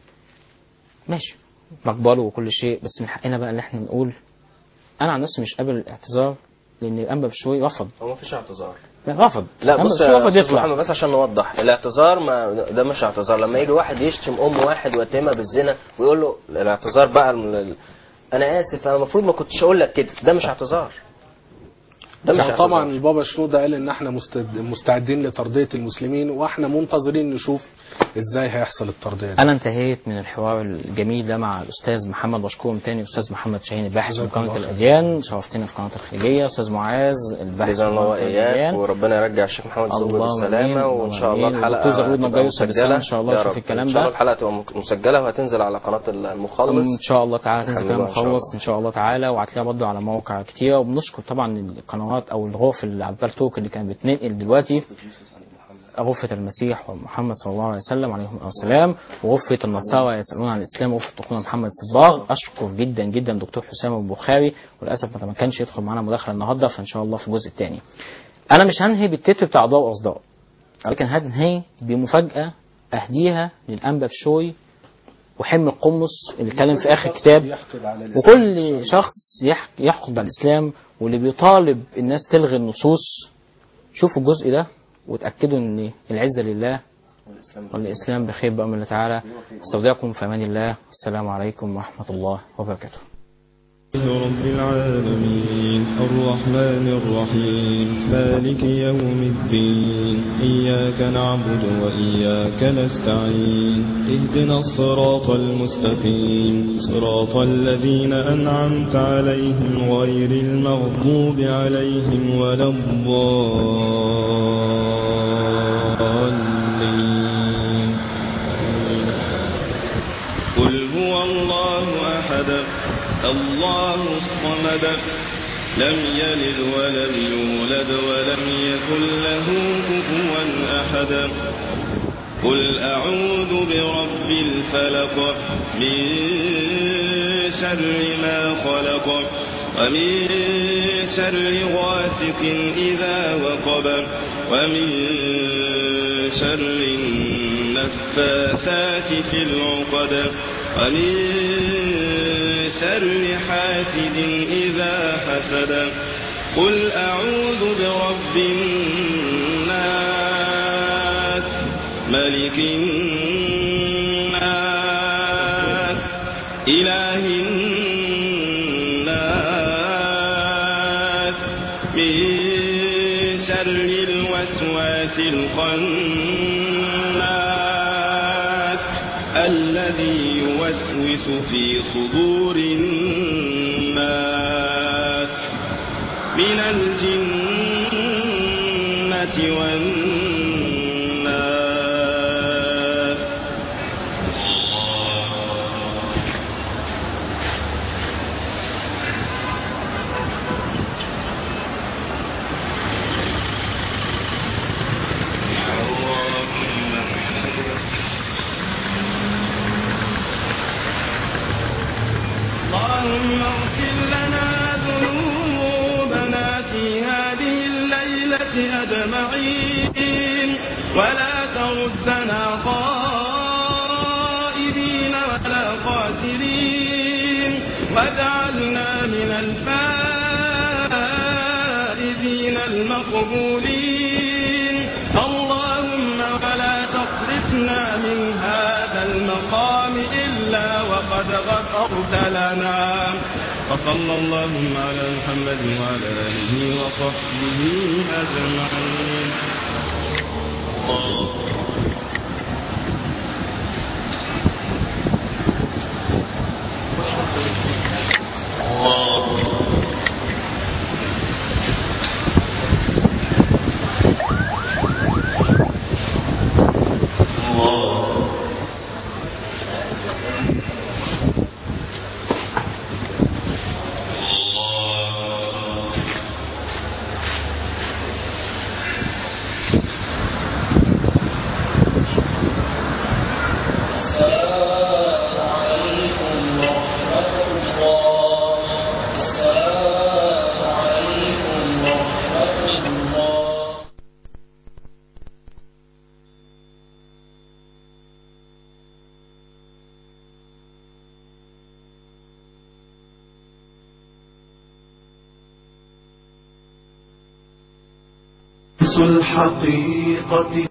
ماشي مقبله وكل شيء بس من حقنا بقى ان احنا نقول انا عن نفسي مش قابل الاعتذار لان الانبا بشوي رفض هو مفيش اعتذار رفض لا الأنبا بص بشوي يا رفض أستاذ يطلع محمد بس عشان نوضح الاعتذار ما ده مش اعتذار لما يجي واحد يشتم ام واحد ويتهمها بالزنا ويقول له الاعتذار بقى ال- ال- انا اسف انا المفروض ما كنتش اقول لك كده ده مش اعتذار ده مش يعني اعتذار طبعا البابا شنودة قال ان احنا مستد- مستعدين لترضية المسلمين واحنا منتظرين نشوف ازاي هيحصل الترضية دي. انا انتهيت من الحوار الجميل ده مع الاستاذ محمد بشكرهم تاني استاذ محمد شاهين الباحث في جزاك قناه الله خير. الاديان شرفتنا في قناه الخليجيه استاذ معاذ الباحث في باذن الله قناه واياك الاديان وربنا يرجع الشيخ محمد زوجي اللهم آمين، بالسلامه وان شاء الله اللهم الحلقه آمين. والدكتور زغلول هتبقى نجار يوسف بالسلامة إن شاء الله يا يشوف رب. الكلام ان شاء الله ده. الحلقه تبقى مسجله وهتنزل على قناه المخلص ان شاء الله تعالى تنزل حبيبي كلام إن شاء الله. مخلص ان شاء الله تعالى وهتلاقيها برضه على مواقع كتيره وبنشكر طبعا القنوات او الغرف اللي على البالتوك اللي كانت بتنقل دلوقتي غرفة المسيح ومحمد صلى الله عليه وسلم عليهم السلام وغرفة النصارى يسألون عن الإسلام وغرفة أخونا محمد صباغ أشكر جدا جدا دكتور حسام البخاري وللأسف ما كانش يدخل معانا مداخلة النهاردة فإن شاء الله في الجزء الثاني أنا مش هنهي بالتتر بتاع أضواء وأصداء ولكن هنهي بمفاجأة أهديها للأنبا بشوي وحم القمص اللي اتكلم في آخر كتاب يحقد على الإسلام. وكل شخص يح- يحقد على الإسلام واللي بيطالب الناس تلغي النصوص شوفوا الجزء ده وتأكدوا ان العزة لله والإسلام بخير بأمر الله تعالى استودعكم في أمان الله السلام عليكم ورحمة الله وبركاته رب العالمين الرحمن الرحيم مالك يوم الدين إياك نعبد وإياك نستعين اهدنا الصراط المستقيم صراط الذين أنعمت عليهم غير المغضوب عليهم ولا الضالين الله أحد الله الصمد لم يلد ولم يولد ولم يكن له كفوا أحد قل أعوذ برب الفلق من شر ما خلق ومن شر غاسق إذا وقب ومن شر النفاثات في العقد ومن شر حاسد إذا حسد قل أعوذ برب الناس ملك الناس إله الناس من شر الوسواس الخناس الذي يوسوس في صدور الناس من الجنة والناس اللهم اغفر لنا ذنوبنا في هذه الليلة أجمعين ولا تردنا خائبين ولا خاسرين واجعلنا من الفائزين المقبولين اللهم ولا تصرفنا من هذا المقام إلا وقد غفرت لنا وصلى اللهم على محمد وعلى آله وصحبه أجمعين الحقيقة